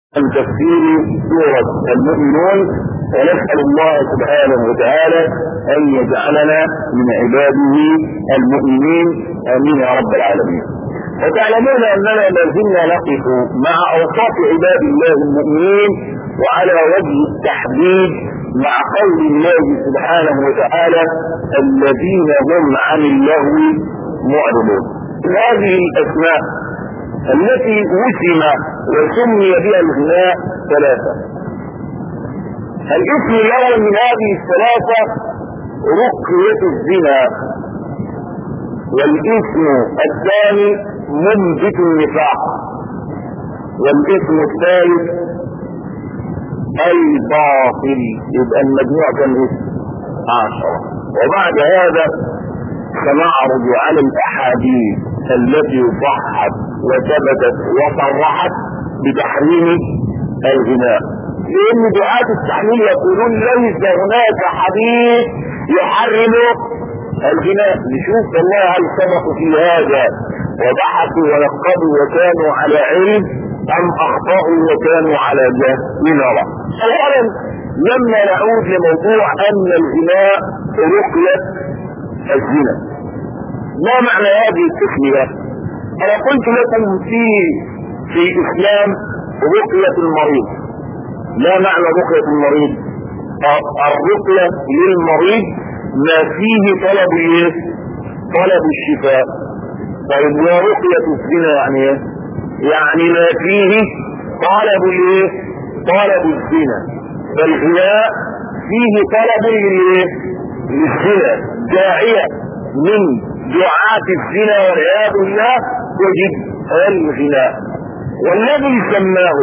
عن تفسير سورة المؤمنون ونسأل الله سبحانه وتعالى أن يجعلنا من عباده المؤمنين آمين يا رب العالمين. وتعلمون أننا ما زلنا نقف مع أوصاف عباد الله المؤمنين وعلى وجه التحديد مع قول الله سبحانه وتعالى الذين هم عن اللغو معرضون. هذه الأسماء التي وسم وسمي بها الغناء ثلاثة الاسم الأول من هذه الثلاثة رقية الزنا والاسم الثاني منبت النفاق والاسم الثالث الباطل يبقى المجموع كان اسم عشرة وبعد هذا سنعرض على الأحاديث التي صحت وثبتت وصرحت بتحريم الغناء لأن دعاة التحليل يقولون ليس هناك حديث يحرم الغناء نشوف الله هل سبقوا في هذا وبحثوا ونقبوا وكانوا على علم أم أخطأوا وكانوا على جهل نرى أولا لما نعود لموضوع أن الغناء رقية الزنا ما معنى هذه التسمية انا قلت لكم في في الاسلام رقية المريض ما معنى رقية المريض الرقية للمريض ما فيه طلب ايه طلب الشفاء طيب ورقية الزنا يعني ايه يعني ما فيه طلب الايه طلب الزنا فالغناء فيه طلب للايه للزنا داعية من دعاة الزنا والعياذ بالله يجب الغناء والذي سماه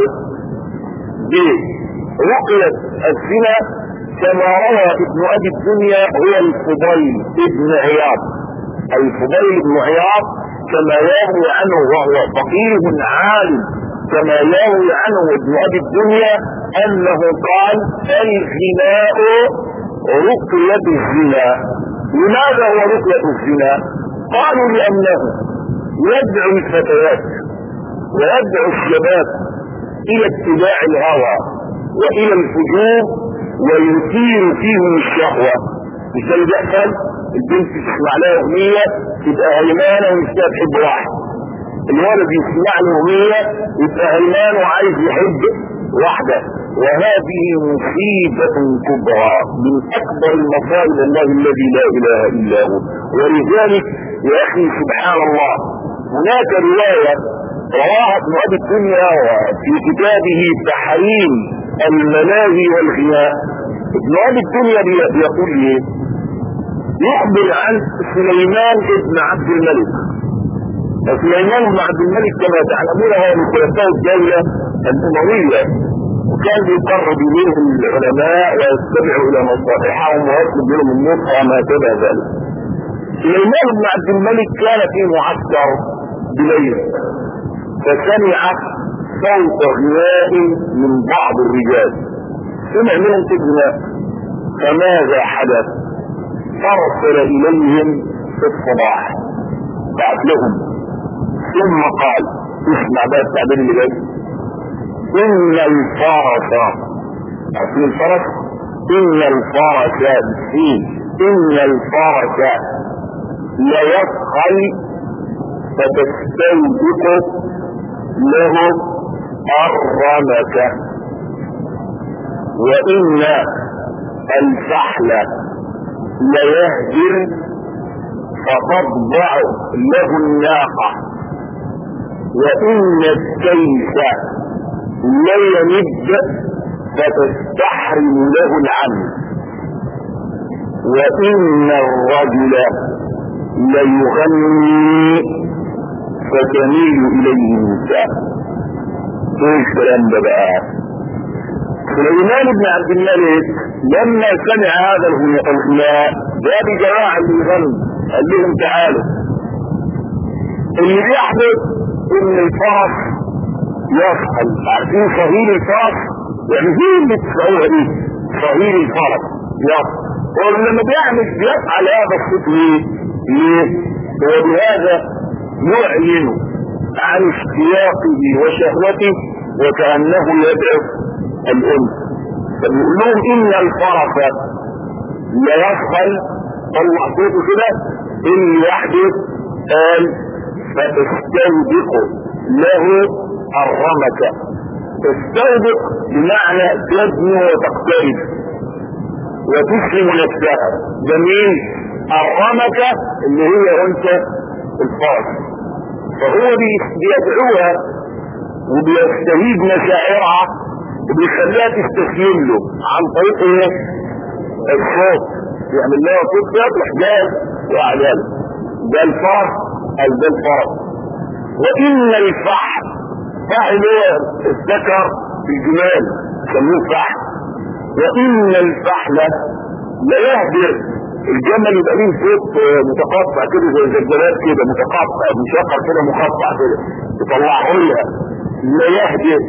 برقية الزنا كما روى ابن ابي الدنيا هو الفضيل ابن عياض الفضيل بن عياض كما يروي عنه وهو فقيه عالم كما يروي عنه ابن ابي الدنيا انه قال الغناء رقية الزنا لماذا هو رقية الزنا قالوا لأنه يدعو الفتيات ويدعو الشباب إلى اتباع الهوى وإلى الفجور ويثير فيهم الشهوة مثال بيحصل البنت تسمع لها أغنية تبقى هيمانة ونفسها تحب واحد الولد يسمع له أغنية يبقى هيمان وعايز يحب واحدة وهذه مصيبة كبرى من أكبر المصائب الله الذي لا إله إلا هو ولذلك يا أخي سبحان الله هناك رواية رواها ابن أبي الدنيا في كتابه تحريم الملاهي والغناء ابن أبي الدنيا بيقول ايه يخبر عن سليمان ابن عبد الملك سليمان بن عبد الملك كما تعلمون هو من خلفاء الدولة الأموية وكان بيقرب اليهم العلماء ويستمع الى مصالحهم ويطلب منهم النصح وما شابه ذلك. سليمان بن عبد الملك كان في معسكر بليل فسمع صوت غناء من بعض الرجال سمع منهم في الغناء فماذا حدث؟ ارسل اليهم في الصباح بعث لهم ثم قال اسمع بقى التعبير اللي جاي إن الفرس عارفين الفرس إن الفرس بالسين إن الفرس ليسخل فتستوبق له الرمكة وإن الفحل ليهجر فتضبع له الناقة وإن السيف لا يمد فتستحرم له العمل وإن الرجل ليغني فتميل إليه النساء ايه الكلام ده بقى سليمان بن عبد الملك لما سمع هذا الغناء جاء بجماعة اللي يغنوا قال لهم تعالوا اللي بيحدث ان الفرس يفعل عارفين صهيل الفرس يعني زي اللي تسمعوها دي صهيل الفرس يفعل ولما بيعمل بيفعل هذا الصوت ليه؟ ليه؟ وبهذا يعلن عن اشتياقه وشهوته وكأنه يدعو الأنثى فبيقول لهم إن الفرس لا يصل طلع صوته كده إن يحدث قال فتستوبق له الرمكة تستوبق بمعنى تبني وتقترب وتسلم نفسها جميل الرمكة اللي هي انثى الفرس فهو بيدعوها وبيستهيد مشاعرها وبيخليها تستسلم له عن طريق ايه؟ الصوت يعمل لها صوت يطرح جاز واعلان ده الفرس او ده الفرس وان الفحل فحل هو الذكر في الجمال يسموه فحل وان الفحل لا يهدر الجمل يبقى ليه صوت متقطع كده زي الزلزالات كده متقطع مشقر كده مقطع كده يطلعه لها لا يهدر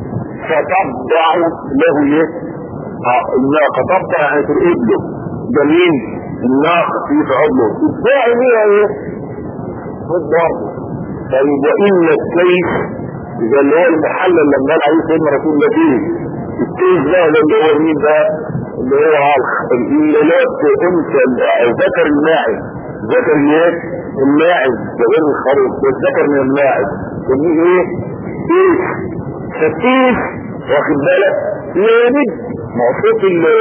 فتبدع له ايه؟ اه الناقه تبدع يعني ترقد له ده مين؟ الناقه في عضله الداعي ليها ايه؟ خد برضه طيب وان السيف اذا اللي هو المحلل لما قال عليه سيدنا رسول الله فيه السيف ده اللي هو مين ده؟ اللي هو الليلات انثى ذكر الماعز ذكر ايه؟ الماعز ده غير الخروف ده الذكر من الماعز يسميه ايه؟ سيف فالسيف واخد بالك يمد موصوف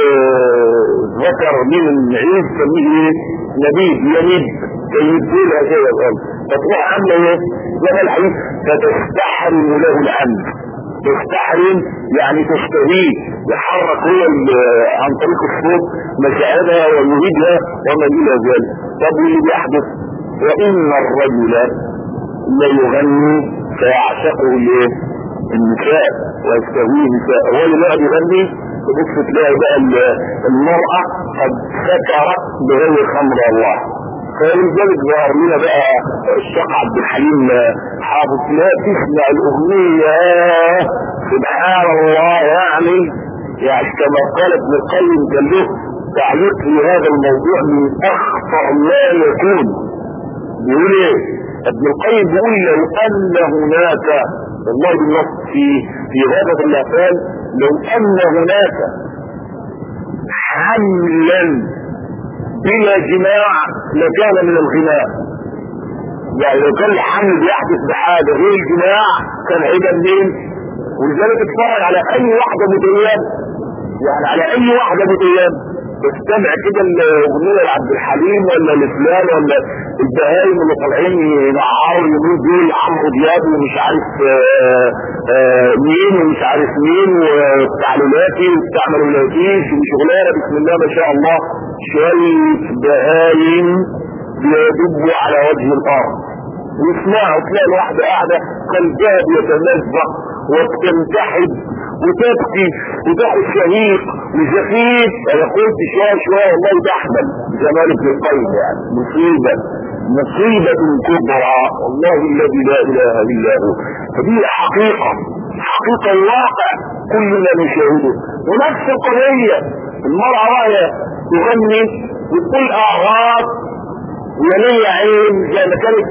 الذكر من العيد يسميه ايه؟ نبيذ يمد يمدولها كده الارض فتروح عامله ايه؟ زي الحديث فتستحرم له العمد تستحرم يعني تستهيه يحرك هو عن طريق الصوت مشاعرها ويريدها وما الى ذلك طب واللي بيحدث وان الرجل لا يغني فيعشقه الايه؟ النساء ويستهويه النساء هو اللي قاعد يغني تبص تلاقي بقى المرأة قد سكرت بغير خمر الله فلذلك ظهر لنا بقى الشيخ عبد الحليم حافظ لا تسمع الاغنية سبحان الله يعني يعني كما قال ابن القيم كان له تعليق لهذا الموضوع من اخطر ما يكون بيقول ايه ابن القيم بيقول لو ان هناك والله بالنص في في غابة الأفعال لو أن هناك حملا بلا جماع لكان من الغناء يعني لو كان الحمل بيحدث بحاجة غير الجماع كان هيبقى منين ولذلك اتفرج على أي واحدة متيام يعني على أي واحدة متيام تستمع كده الاغنيه لعبد الحليم ولا لفلان ولا البهايم اللي طالعين ينعروا اليومين دول عمرو دياب ومش عارف آآ آآ مين ومش عارف مين والتعليلاتي والتعملولاتيش وشغلانه بسم الله ما شاء الله شويه بهايم بيدبوا على وجه الارض ويسمعوا تلاقي الواحده قاعده قلبها بيتمزق وتنتحب وتبكي وتاخد شهيق وزفيف انا قلت شويه شويه والله تحمل زمان ابن القيم يعني مصيبه مصيبة كبرى والله الذي لا اله الا هو فدي حقيقة حقيقة الواقع كلنا نشاهده ونفس القضية المرأة راية تغني وتقول اعراض ولي عين زي ما كانت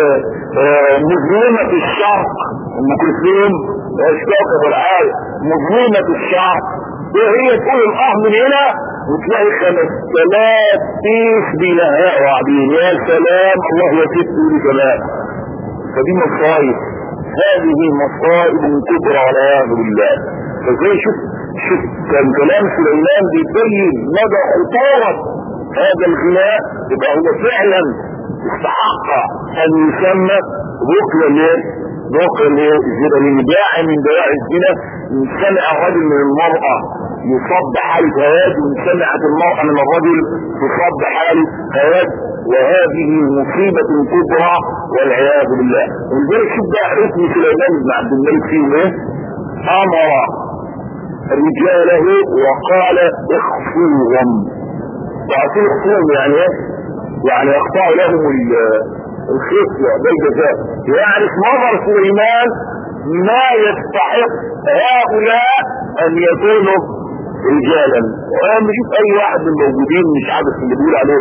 مظلمة في الشرق ام كلثوم اشتاق والعالم مظلمة الشعب وهي تقول الاه من هنا وتلاقي خمس تلاف بيس بينهاء وعبين يا سلام الله يسد لي كمان فدي مصايب هذه مصائب كبرى والعياذ بالله فزي شوف شوف كان كلام سليمان بيبين مدى خطورة هذا الغناء يبقى هو فعلا استحق ان يسمى رقية ليه؟ رقية ليه؟ الزنا من داعي من دواعي الزنا من سمع الرجل من المرأة يصاب بحالة هياد ومن سمعت المرأة من الرجل تصاب بحالة هياد وهذه مصيبة كبرى والعياذ بالله ولذلك شوف بقى حكم سليمان بن عبد الملك فيه ايه؟ امر رجاله وقال اخفوهم تعطيه اخفوهم يعني ايه؟ يعني يقطع لهم الخصية بالجزاء يعرف نظر سليمان ما يستحق هؤلاء ان يكونوا رجالا وانا بشوف اي واحد من الموجودين مش عارف اللي بيقول عليه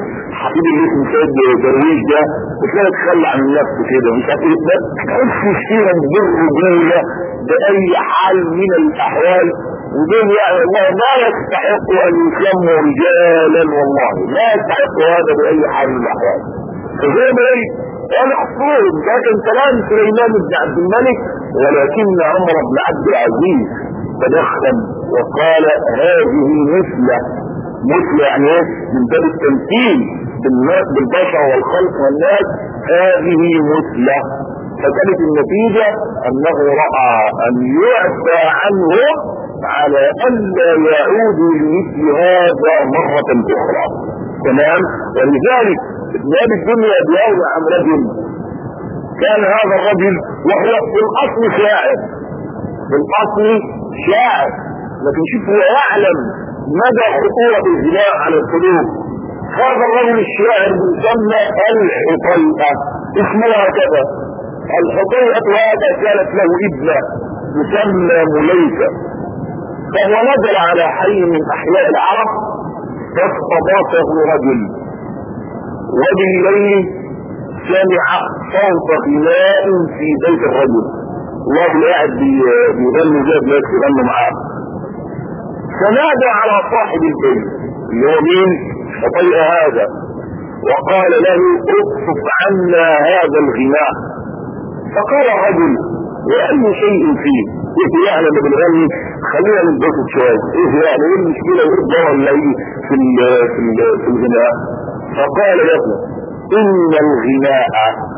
الحبيب اللي اسمه سيد درويش ده وتلاقي تخلى عن النفس كده مش عارف ايه ده تحس فيها بالرجوله باي حال من الاحوال ودول يعني والله ما يستحق ان يسموا رجالا والله ما يستحق هذا باي حال من الاحوال فزي ما ايه قال اصول ده كان كلام سليمان بن عبد الملك ولكن عمر بن عبد العزيز تدخل وقال هذه مثلة مثل يعني ايه من باب التمثيل بالناس بالبشر والخلق والناس هذه مثلة فكانت النتيجة انه رأى ان يعفى عنه على الا يعودوا لمثل هذا مرة اخرى تمام ولذلك ابن ابي الدنيا بيروي عن رجل كان هذا الرجل وهو في الاصل شاعر في الاصل شاعر لكن شوف هو يعلم مدى خطورة الزنا على القلوب هذا الرجل الشاعر يسمى الحطيئة اسمه هكذا الحطيئة هذا كانت له ابنة يسمى مليكة فهو نزل على حي من احياء العرب فاستضافه رجل وبالليل سمع صوت غناء في بيت الرجل الراجل قاعد بيغني جاب ناس يغنوا معاه فنادى على صاحب البيت اللي هو مين؟ فطيء هذا وقال له اكشف عنا هذا الغناء فقال الرجل واي شيء فيه ايه يعني لما بنغني خلينا نتبسط شويه ايه يعني ايه المشكله وايه الضوء اللي هي في ال في ال في الغناء فقال له ان الغناء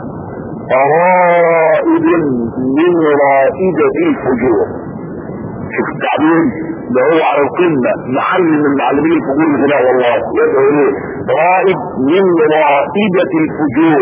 رائد من رائدة الفجور شوف التعبير ده هو على القمة معلم من معلمين الفجور الغناء والله يدعو اليه رائد من رائدة الفجور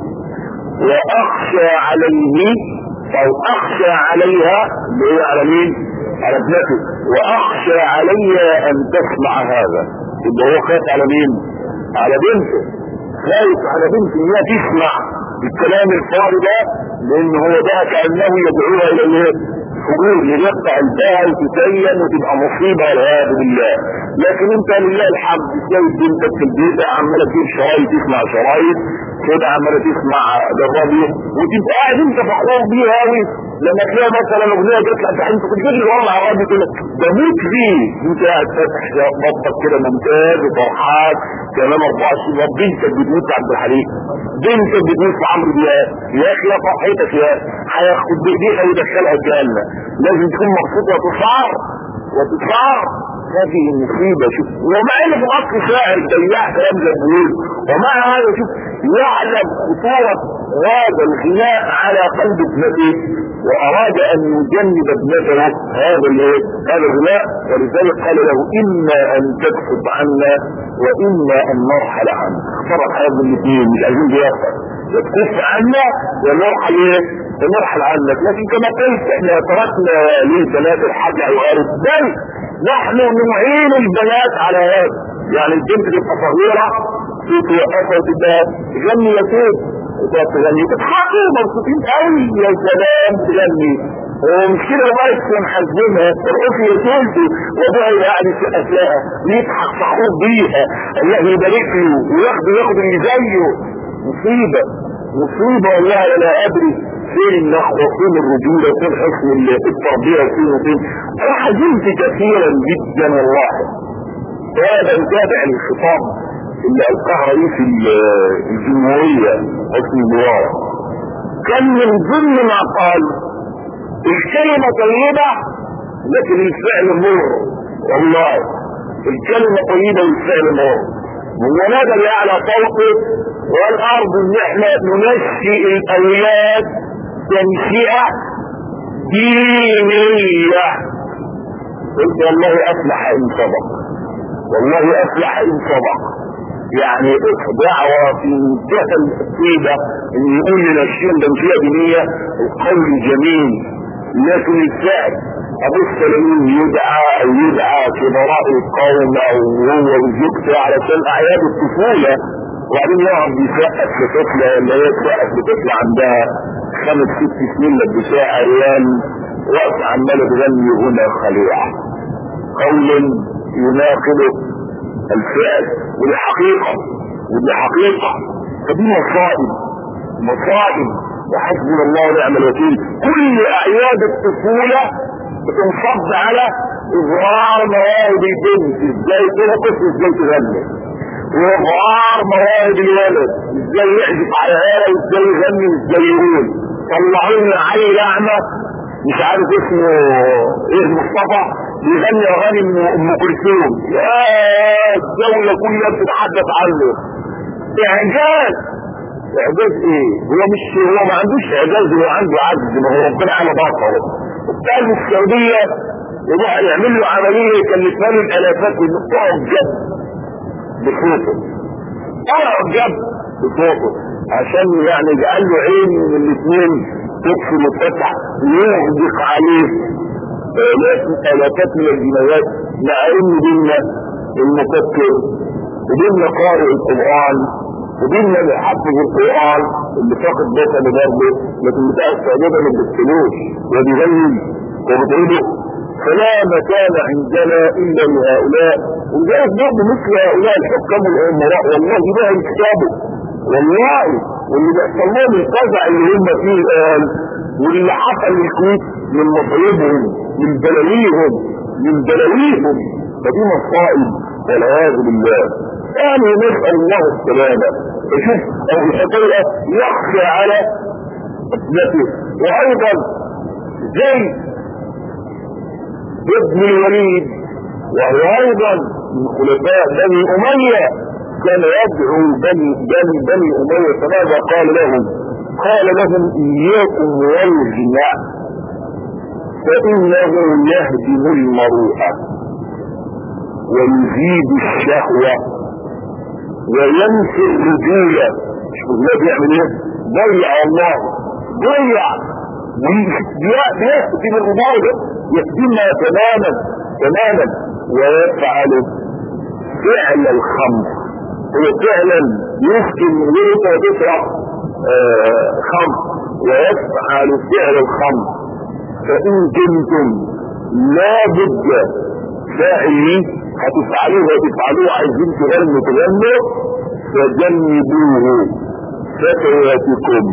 واخشى عليه او اخشى عليها اللي هي على مين على ابنته واخشى عليها ان تسمع هذا يبقى هو خايف على مين على بنته خايف على بنته ان هي تسمع الكلام الفاضي ده لان هو ده كانه يدعوها الى الايه خروج ليقطع الباء وتزين وتبقى مصيبه والعياذ بالله لكن انت لله الحمد تلاقي بنتك في البيت عماله تجيب شرايط تسمع شرايط كده عماله تسمع الراديو وتبقى قاعد انت فخور بيها قوي لما تلاقي مثلا اغنيه جت لك انت كنت تجري ورا على الراديو كده بموت فيه انت قاعد فاتح بطك كده ممتاز وفرحان كمان 24 ساعه بنتك بتموت عبد الحليم بنتك بتموت في عمرو دياب يا اخي يا فرحتك يا هياخد بايديها ويدخلها الجنه لازم تكون مبسوط وتسعر وتسعر هذه مصيبة شوف ومع ان في الاصل شاعر بياع كلام زي بيقول ومع هذا شوف يعلم خطورة هذا الغناء على قلب ابنته واراد ان يجنب ابنته هذا هذا الغناء ولذلك قال له اما ان تكفف عنا واما ان نرحل عنك اختار الحياة الاثنين مش عايزين بيحصل تكف عنا ونرحل ايه ونرحل عنك لكن كما قلت احنا تركنا للبنات الحاجة الغارب بل نحن نعين البنات على هذا يعني البنت تبقى صغيرة توقفها وتبقى تغني يا سيد وتقعد تغني تضحكوا مبسوطين قوي يا سلام تغني ومش كده بس محزنها ترقصي يا سيدي وضعي يعني في لها يضحك فخور بيها الله يبارك له وياخد ياخد اللي زيه مصيبة مصيبة والله انا ادري فين النخوة فين الرجولة فين حسن التربية فين وفين انا حزنت كثيرا جدا والله هذا متابع للخطاب اللي القاه رئيس الجمهورية حسن مبارك كان من ضمن ما قال الكلمة طيبة لكن الفعل مر والله الكلمة طيبة والفعل مر ونادى على صوته والارض ان احنا ننشئ الاولاد تنشئة دينية قلت والله افلح ان صدق والله افلح ان صدق يعني دعوة في منتهى الطيبة ان يقول لنا الشيء تنشئة دينية القول جميل لكن الفعل ابص لمين يدعى او يدعى كبراء القوم او هو وزوجته علشان اعياد الطفولة وبعدين يقعد يسقف لطفلة ولا يسقف لطفلة عندها خمس ست سنين لبسها عريان وقت عمالة تغني هنا خليعة قول يناقض الفعل والحقيقة ودي حقيقة فدي مصائب مصائب وحسبنا الله ونعم الوكيل كل اعياد الطفولة بتنصب على اظهار مواهب البنت ازاي ترقص ازاي تغني واظهار مواهب الولد ازاي يعزف على آلة ازاي يغني ازاي يقول طلعوا لنا عيل اعمى مش عارف اسمه ايه مصطفى بيغني اغاني ام كلثوم يا الدولة كلها بتتحدث عنه اعجاز اعجاز ايه هو مش هو ما عندوش اعجاز هو عنده عجز ما هو ربنا على بطله وبتاع السعودية يروح يعمل له عملية يكلفها له الالافات ويقطعه بجد بصوته طلعه بجد بصوته عشان يعني يجعل له عين من الاثنين تكفي متفتح ويغدق عليه الافات من الجنايات مع ان ديننا المفكر وديننا قارئ القرآن وديننا اللي حفظ القرآن اللي فاقد بطل برضه لكن بتاع السعودية ما بتقتلوش وبيغني وبتعيده فلا مكان عندنا الا لهؤلاء ولذلك برضه مثل هؤلاء الحكام والامراء والله ده يكتبوا والله واللي بيحصل لهم الفزع اللي هم فيه الان واللي حصل للكويت من مصايبهم من بلاويهم من بلاويهم فدي مصائب والعياذ بالله يعني نسأل الله السلامة فشوف أو الحقيقة يخفى على ابنته وأيضا زي ابن الوليد وهو أيضا من خلفاء بني أمية كان يدعو بني بني بني أمية فماذا قال لهم؟ قال لهم إياكم والغناء فإنه يهدم المروءة ويزيد الشهوة وينفي الرجولة شوف الله بيعمل ايه؟ ضيع الله ضيع بيهدم الرجولة يهدمها تماما تماما ويفعل فعل الخمر هو فعلا يسكن من غير وتشرب آه خمر ويفعل فعل الخمر فإن كنتم لا بد فاعلين هتفعلوه وتفعلوه عايزين تغنوا تغنوا فجنبوه فتياتكم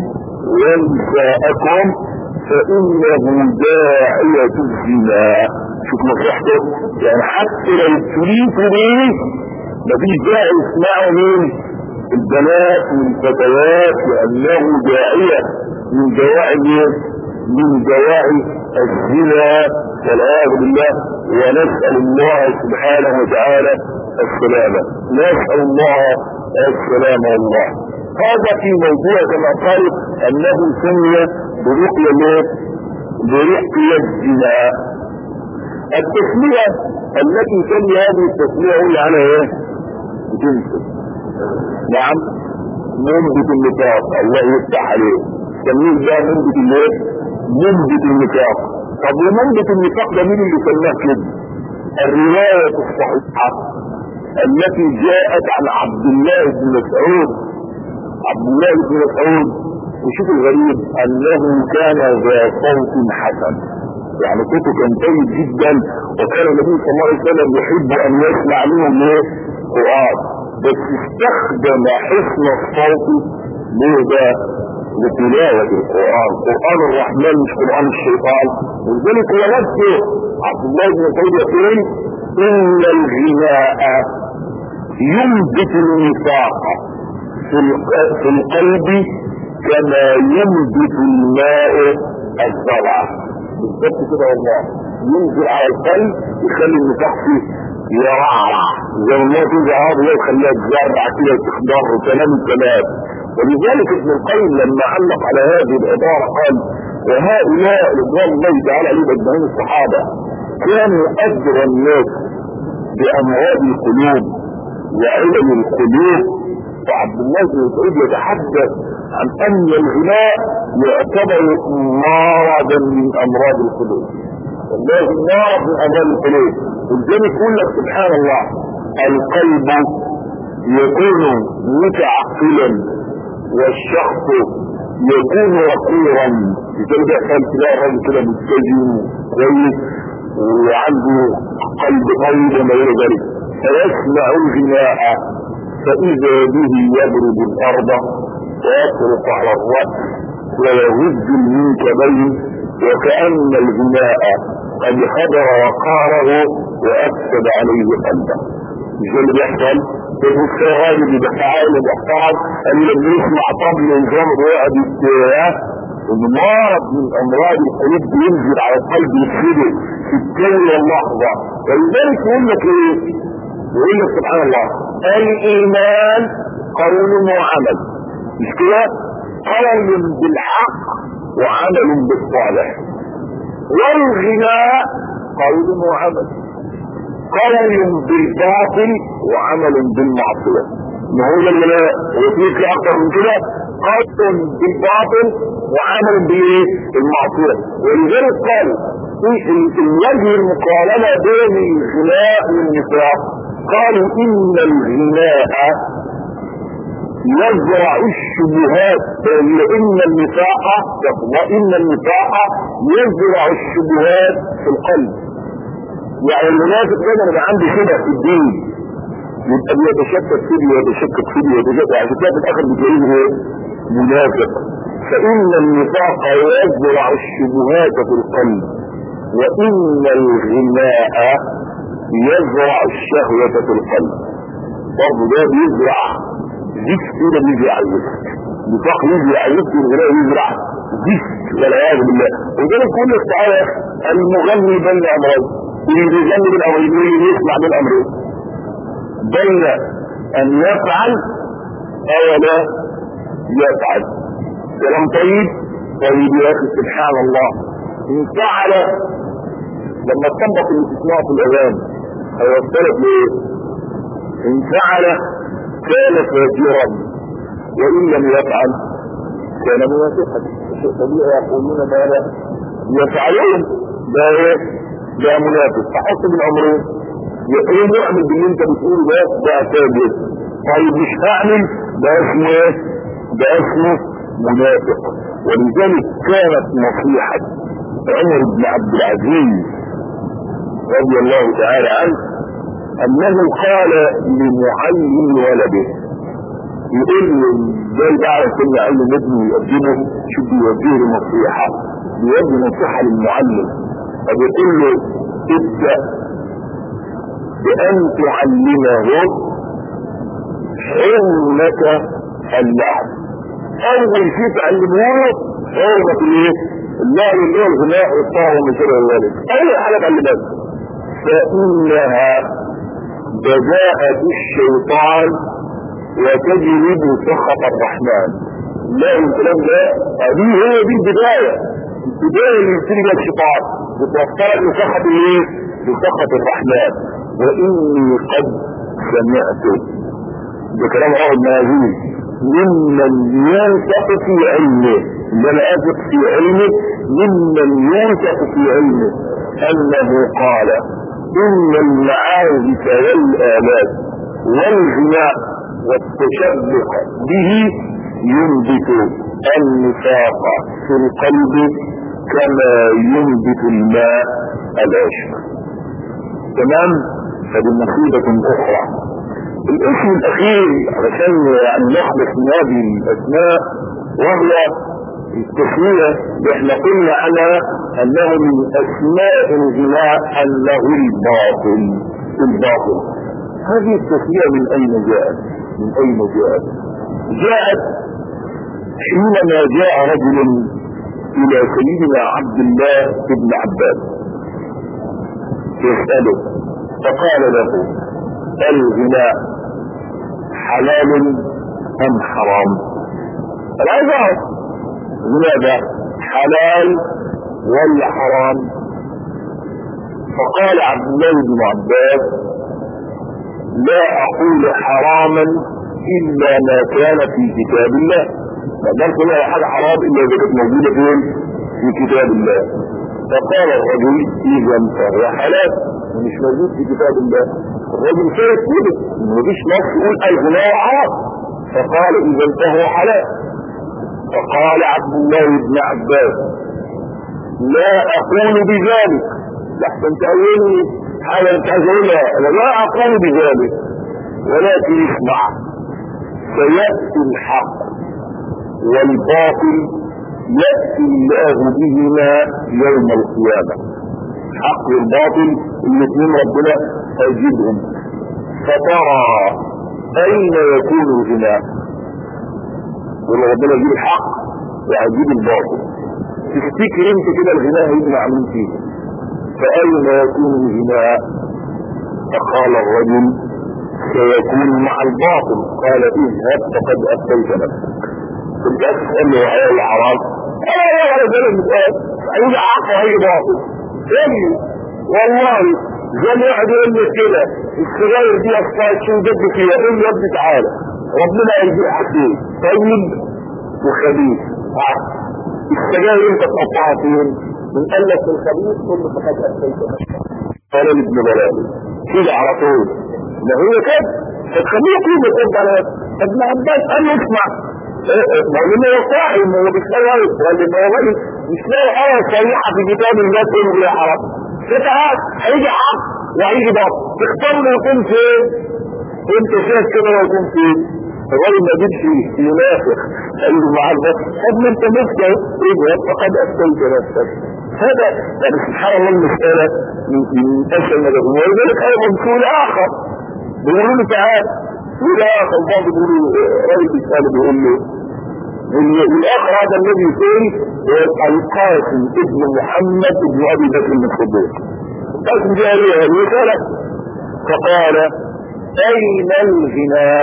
ونساءكم فإنه داعية الزنا شوف نصيحته يعني حتى لو ابتليتوا به مفيش داعي يسمعوا مين البنات والفتيات لأنه داعية من دواعي من دواعي الزنا والعياذ بالله ونسأل الله سبحانه وتعالى السلامة نسأل الله السلامة والله هذا في موضوع كما قال انه سمي برقية الايه؟ برقية الزنا التسمية التي سمي هذه التسمية هو على ايه؟ جنس نعم منبت النفاق الله يفتح عليه سميه ده منبت الايه؟ منبت النفاق طب ومنبت النفاق ده مين اللي سماه كده؟ الرواية الصحيحة التي جاءت عن عبد الله بن مسعود عبد الله بن مسعود وشوف الغريب انه كان ذا صوت حسن يعني صوته كان طيب جدا وكان النبي صلى الله عليه وسلم يحب ان يسمع منهم ايه قران بس استخدم حسن الصوت ليه ده لتلاوة القرآن قرآن الرحمن مش قرآن الشيطان ولذلك هو نفسه عبد الله بن مسعود يقول إن الغناء ينبت النفاق في القلب كما ينبت الماء الزرع بالضبط كده والله ينزل على القلب يخلي النفاق فيه يرعرع زي ما تنزل هذا يخليها تزرع كده وتخضر وكلام الكلام ولذلك ابن القيم لما علق على هذه العبارة قال وهؤلاء رضوان الله تعالى عليهم اجمعين الصحابة كانوا أدرى الناس بأمراض القلوب وعلم القلوب وعبد الله بن مسعود يتحدث عن أن الغناء يعتبر مرضا من أمراض القلوب والله مرض من أمراض القلوب ولذلك يقول لك سبحان الله القلب يكون متعقلا والشخص يكون وقورا لذلك يحصل تلاقي الراجل كده متزن كويس وعنده قلب قوي وما الى ذلك فيسمع الغناء فإذا به يضرب الأرض ويطرق على الرأس ويهز المنكبين وكأن الغناء قد حضر وقاره وأفسد عليه قلبه مش ده اللي بيحصل الغالي اللي بيحصل بيحصل اللي لما يسمع طبل الجمر ويقعد ان مرض من امراض القلوب بينزل على القلب يفسده في الثانية اللحظة ولذلك يقول لك ايه؟ يقول لك سبحان الله الايمان قول وعمل مش كده؟ قول بالحق وعمل بالصالح والغناء قول وعمل قول بالباطل وعمل بالمعصية ما هو ده الغناء وفيك اكتر من كده قول بالباطل وعمل بالمعصية ولذلك قال في الوجه المقارنة بين الغناء والنفاق قالوا ان الغناء يزرع الشبهات لان النفاق وان النفاق يزرع الشبهات في القلب يعني المنافق دايما يبقى عنده شبه في الدين يبقى بيتشكك فيه ويتشكك فيه ويتشكك عشان كده في الاخر بتلاقيه منافق فان النفاق يزرع الشبهات في القلب وان الغناء يزرع الشهوة في القلب برضه ده بيزرع زفت كده بيزرع الزفت نفاق يزرع الزفت والغناء يزرع زفت والعياذ بالله ولذلك كل تعالى المغني بين امرين اللي بيغني بالامرين واللي يسمع بالامرين بين ان يفعل او لا يفعل كلام طيب طيب يا اخي سبحان الله ان فعل لما تطبق الاستثناء في الاذان هيوصلك لايه؟ ان فعل كان فاجرا وان لم يفعل كان موافقا شيء طبيعي يقولون ماذا يفعلون ده ايه؟ ده منافق فحط بالامرين يقول يعمل باللي انت بتقوله ده ده فاجر طيب مش هعمل ده اسمه ايه؟ ده اسمه منافق ولذلك كانت نصيحة عمر بن عبد العزيز رضي الله تعالى عنه انه قال لمعلم ولده يقول له ازاي تعرف ان علم ابنه يقدمه شوف بيوجه له نصيحه بيوجه نصيحه للمعلم فبيقول له ابدا بان تعلمه حرمة اللعب اول شيء تعلمه له حرمة الايه؟ اللعب اللي هو الغناء والطاعة وما شابه ذلك اول حاجه تعلمها فانها بداءة الشيطان وتجلب سخط الرحمن لا الكلام ده دي هي دي البداية البداية اللي يبتدي بها الشيطان بتوصلك لسخط الايه؟ لسخط الرحمن واني قد سمعت ده كلام رواه المنازل ممن ينفق في علمه لما اثق في علمه ممن ينفق في علمه انه قال ان المعازف والالات والغناء والتشبق به ينبت النفاق في القلب كما ينبت الماء العشق تمام هذه مصيبة اخرى الاسم الاخير علشان يعني نخلص من هذه الاسماء وهو التسمية احنا قلنا على انه من اسماء الغناء انه الباطل الباطل هذه التسمية من اين جاءت من اين جاءت جاءت حينما جاء رجل الى سيدنا عبد الله بن عباس يسأله فقال له الغناء حلال ام حرام انا عايز اعرف لماذا حلال ولا حرام فقال عبد الله بن عباس لا اقول حراما الا ما كان في كتاب الله ما اقدرش اقول حاجه حرام الا اذا كانت موجوده فين في كتاب الله فقال الرجل اذا فهو حلال مش موجود في كتاب الله الرجل شايف كده مفيش نص يقول الغناء حرام فقال اذا فهو حلال فقال عبد الله بن عباس لا اقول بذلك لحسن تأولني حاجة انت عايز اقولها انا لا اقول بذلك ولكن اسمع سيأتي الحق والباطل يأتي الله بهما يوم القيامة الحق والباطل الاثنين ربنا هيجيبهم فترى اين يكون الغناء ولما ربنا يجيب الحق وهيجيب الباطل تفتكر انت كده الغناء هيجمع من فيه فاين يكون الغناء فقال الرجل سيكون مع الباطل قال اذهب فقد اتيت نفسك تبقى تسال له يا العرب انا يا رجل المسؤول هيجي حق وهيجي باطل يجي والله زي ما واحد يقول لي كده السجاير دي اصلا شو جد فيها قول لي يا ابني تعالى ربنا يرجع حقين طيب وخبيث السجاير انت تقطعها فين؟ من قال لك الخبيث كل فقد اتيت قال ابن بلالي كده على طول ده هو كده فتخليه يقول يقول على ابن عباس قال له اسمع لان هو صاحي ما هو بيشتغل ولا هو مش لاقي ايه صريحه في كتاب الله تقول يا حرام فتعال هيجي حق وهيجي باطل تختار له يكون فين انت شايف كده لو يكون فين الراجل ما جيبش ينافق قال له مع البطل طب ما انت مفتى ايه فقد افتيت نفسك هذا يعني سبحان الله المسألة من أسهل ما تكون ولذلك أيضا سؤال آخر بيقولوا له تعال سؤال آخر بعض بيقولوا راجل بيسأل بيقول له الآخر هذا الذي يقول القاسم ابن محمد ابن أبي بكر بن الصديق القاسم جاء ليه الرسالة فقال أين الغناء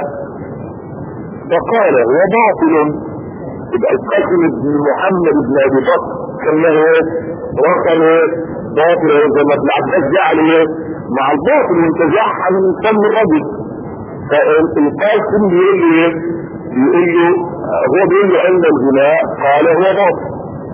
فقال هو باطل يبقى القاسم ابن محمد ابن أبي بكر كان له رقم باطل زي ما ابن عباس جعل مع الباطل انتزعها من فم الرجل فالقاسم بيقول له بيقول له هو بيقول له عند الغناء قال هو باطل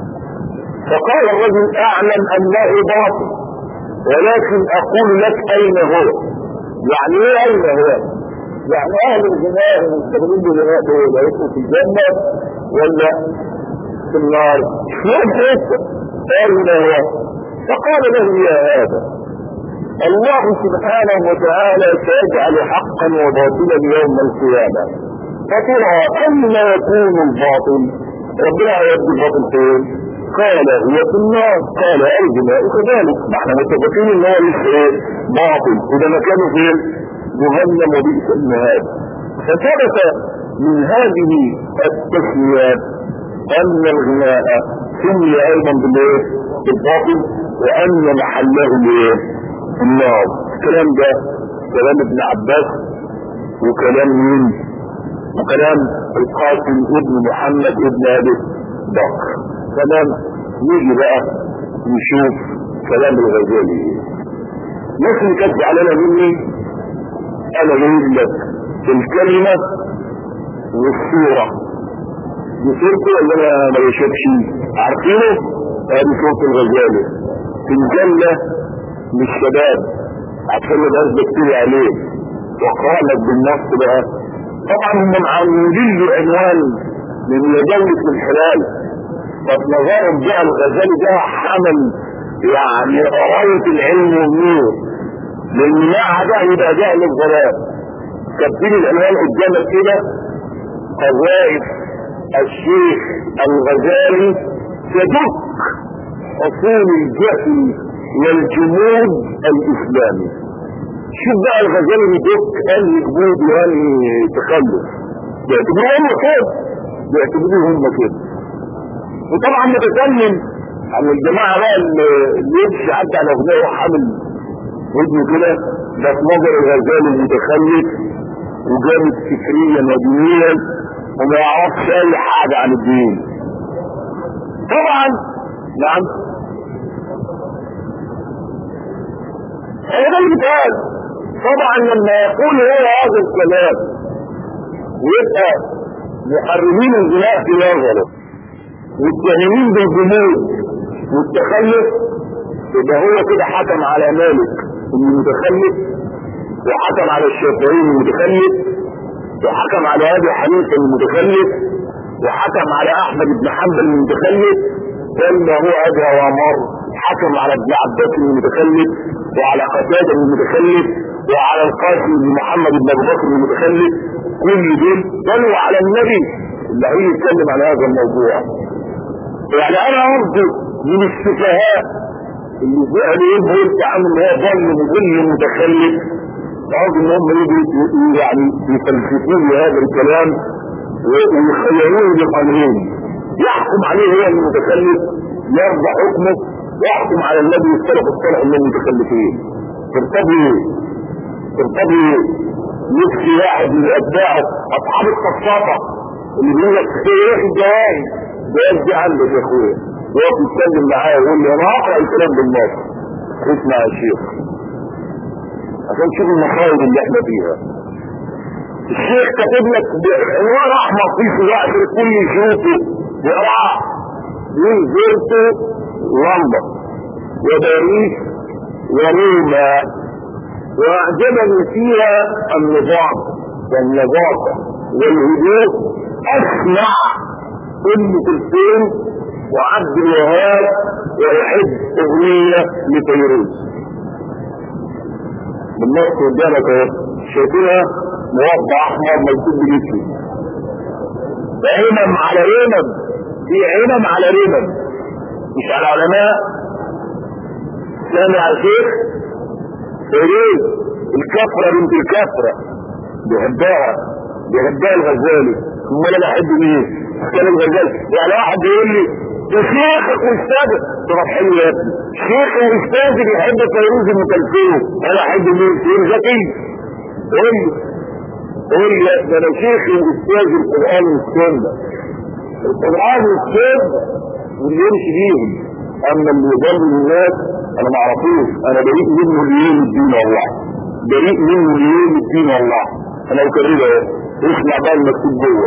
فقال الرجل اعلم انه باطل ولكن اقول لك اين هو يعني ايه اين هو يعني اهل الغناء المستخدمين بالغناء دول هيبقوا في الجنه ولا في النار يوم حته اين هو فقال له يا هذا الله سبحانه وتعالى سيجعل حقا وباطلا يوم القيامه فترى اين يكون الباطل ربنا هيبدو الباطل فين قال هو في النار قال الجماء كذلك نحن متفقين ان هو لسه باطل اذا مكانه فين جهنم وبئس المهاد فثبت من هذه التسميات ان الغناء سمي ايضا بالايه بالباطل وان محله الايه النار الكلام ده كلام ابن عباس وكلام مين وكلام القاسم ابن محمد ابن ابي بكر تمام نيجي بقى نشوف كلام الغزالي ناس اللي كانت زعلانه مني انا جايب لك الكلمه والصوره دي صورته اللي انا ما بشوفش عارفينه ادي صوره الغزالي في الجنه للشباب عشان ما بقاش بكتير عليه واقرا لك بالنص بقى طبعا هم معودين له عنوان من مجله الحلال طب نظرهم بقى الغزالي ده حمل يعني غاية العلم والنور لان مع ده يبقى جهل الظلام كاتبين العنوان قدامك كده قذائف الشيخ الغزالي تدك اصول الجهل والجمود الاسلامي شوف بقى الغزالي بيدك قال جمود يعني تخلف بيعتبروه هم كده بيعتبروه هم كده وطبعا متكلم عن الجماعة بقى اللي يمشي عدى على اغنية وحامل ودنه كده ده في نظر الغزالي المتخلف وجامد فكريا ودينيا وما يعرفش اي حاجة عن الدين طبعا نعم هذا المثال طبعا لما يقول هو هذا الكلام ويبقى محرمين الغناء في نظره متهمين بالجمود والتخلف يبقى هو كده حكم على مالك انه متخلف وحكم على الشافعي انه متخلف وحكم على ابي حنيفه انه متخلف وحكم على احمد بن حنبل انه متخلف كما هو ابي وامر حكم على ابن عباس انه متخلف وعلى قتاده انه متخلف وعلى القاسم بن محمد بن ابي بكر انه متخلف كل دول صلوا على النبي اللي هيجي يتكلم عن هذا الموضوع يعني انا ارجو من السفهاء اللي زعلوا يبقوا انت عامل اللي هو ظن مذل متخلف ارجو ان هم يجوا يعني يفلسفوا لي هذا الكلام ويخيروني بالقانون يحكم عليه هو المتكلف يرضى حكمه ويحكم على الذي يفترق الصالح من المتكلفين ترتضي ترتضي نفسي واحد من اتباعه اصحاب الصفاطه اللي بيقول لك ايه الجوائز جوائز دي عندك يا اخويا يقف يتكلم معايا ويقول لي انا هقرا الكلام بالنص اسمع يا شيخ عشان تشوف المصايب اللي احنا فيها الشيخ كاتب لك بعنوان احمر في صداع كل يشوفه يقراه من زرت لندن وباريس وروما واعجبني فيها النظام والنظافه والهدوء اسمع ام كلثوم وعبد الوهاب ويحب اغنيه لفيروز بالنص قدامك اهو شايفينها موضع احمر مكتوب بالاسم عمم على رمم في عمم على رمم مش على علماء سامع الشيخ فيروز الكفره بنت الكفره بيحبها بيحبها الغزالي امال انا احب مين؟ كان الغزالي يعني واحد يقول لي ده شيخك واستاذك طب حلو يا ابني شيخ واستاذي بيحب فيروز ام كلثوم انا احب مين؟ فين ذكي قول لي قول لي ده انا شيخي واستاذي القران والسنه القران والسنه واللي يمشي بيهم اما اللي يضل الناس انا ما اعرفوش انا بريء منه ليوم الدين والله بريء منه ليوم الدين والله انا اكرره اهو اسمع بقى المكتوب جوه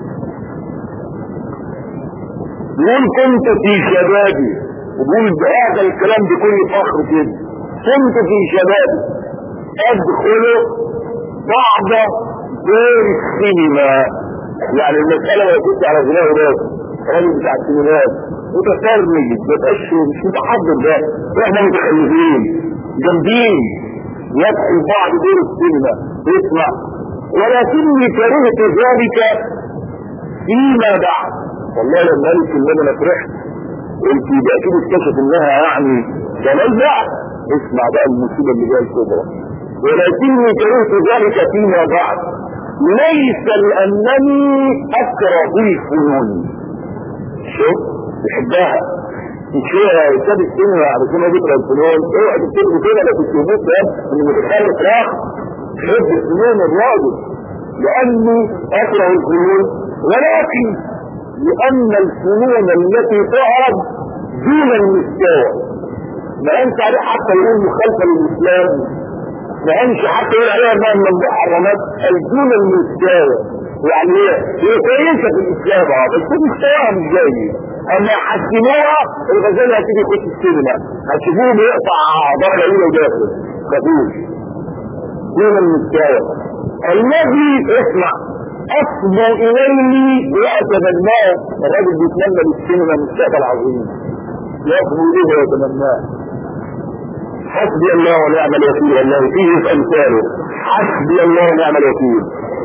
يقول كنت في شبابي وقول بهذا الكلام بكل فخر كده كنت في شبابي ادخل بعض دور السينما يعني المسألة لو كنت على غناه راس راجل بتاع السينمات متفرج ما تبقاش مش متحضر ده احنا متخلفين جامدين يدخل بعض دور السينما يسمع ولكني كرهت ذلك فيما بعد والله لما قالت ان انا فرحت قلت يبقى اكيد اكتشف انها يعني كمان بعد اسمع بقى المصيبه اللي جايه الكبرى ولكني كرهت ذلك فيما بعد ليس لانني اكره الفنون شوف يحبها تشوفها يا استاذ السينما علشان هو بيكره الفنون اوعى تكتبوا كده لو تكتبوه ده ان متخلف راح يحب الفنون الراجل لاني اكره الفنون ولكن لان الفنون التي تعرض دون المستوى ما انت عليه حتى يقول مخالفه للاسلام ما انش حتى يقول عليها انها من المحرمات دون المستوى يعني ايه هي كويسه في الاسلام اه بس مستواها مش جاي اما يحسنوها الغزالي هتيجي يخش السينما هتشوفوه بيقطع ظهر ايده وداخل خفيف دون المستوى الذي اسمع اصبو اليه واتمناه الراجل بيتمنى للسينما مستقبل عظيم يصبو اليه ويتمناه حسبي الله ونعم الوكيل والله فيه في امثاله حسبي الله ونعم الوكيل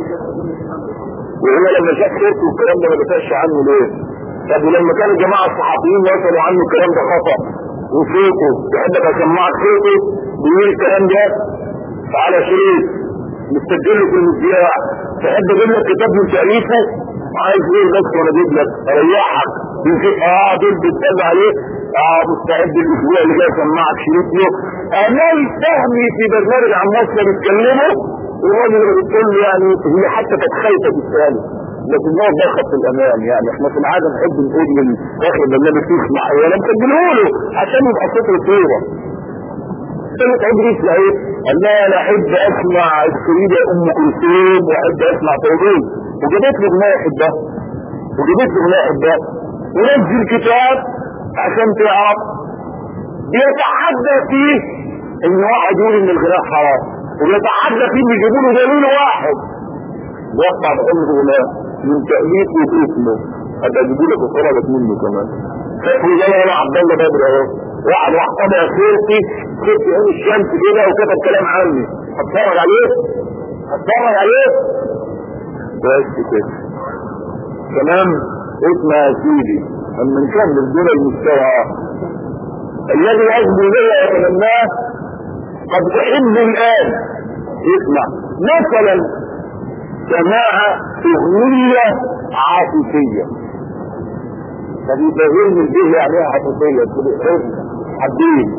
وهو لما شاف صورته والكلام ده ما دافعش عنه ليه؟ طب ولما كان الجماعه الصحفيين وصلوا عنه الكلام ده خطا وصوته يحبك اسمعك صوته بيقول الكلام ده على شريط مستجله في المذياع تحب اجيب لك كتاب من تاليفه عايز ايه بس وانا اجيب لك اريحك يمكن اه دول بتتابع عليه اه مستعد الاسبوع اللي جاي اسمعك شريط له امال فهمي في برنامج عن مصر بيتكلموا والراجل اللي بتقول له يعني هي حتى كانت خايفه تسال لكن ما ده خط الامان يعني احنا في العاده نحب نقول للاخر برنامج تسمع ولا مسجله له عشان يبقى صوته صوره كلمة ادريس اهي قال لها انا احب اسمع السيدة ام كلثوم واحب اسمع فيروز وجابت لي اغنية احبها وجابت لي اغنية احبها ونزل كتاب عشان تعرف بيتحدى فيه ان واحد يقول ان الغناء حرام وبيتحدى فيه ان يجيبوا له دليل واحد يقطع بأمر اغنية من تأليفه واسمه هبقى اجيبوا لك وطلبت منه كمان فاكروا ده انا عبد الله بدر اهو واحد واحد طبع صورتي شفت عين الشمس كده وكتب كلام عني هتفرج عليه هتفرج عليه بس كده تمام اسمع يا سيدي اما نكمل دون المستوى الذي اجد اليه واتمناه قد احب الان اسمع مثلا سماع اغنية عاطفية طب يفهمني الجهة يعني ايه عاطفية تقول حب حبيب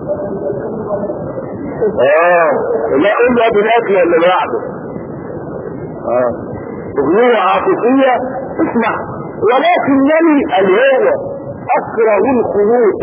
اه لا قول له بالاكل اللي بعده اه اغنية عاطفية اسمع ولكنني الهوى اكره الخلوص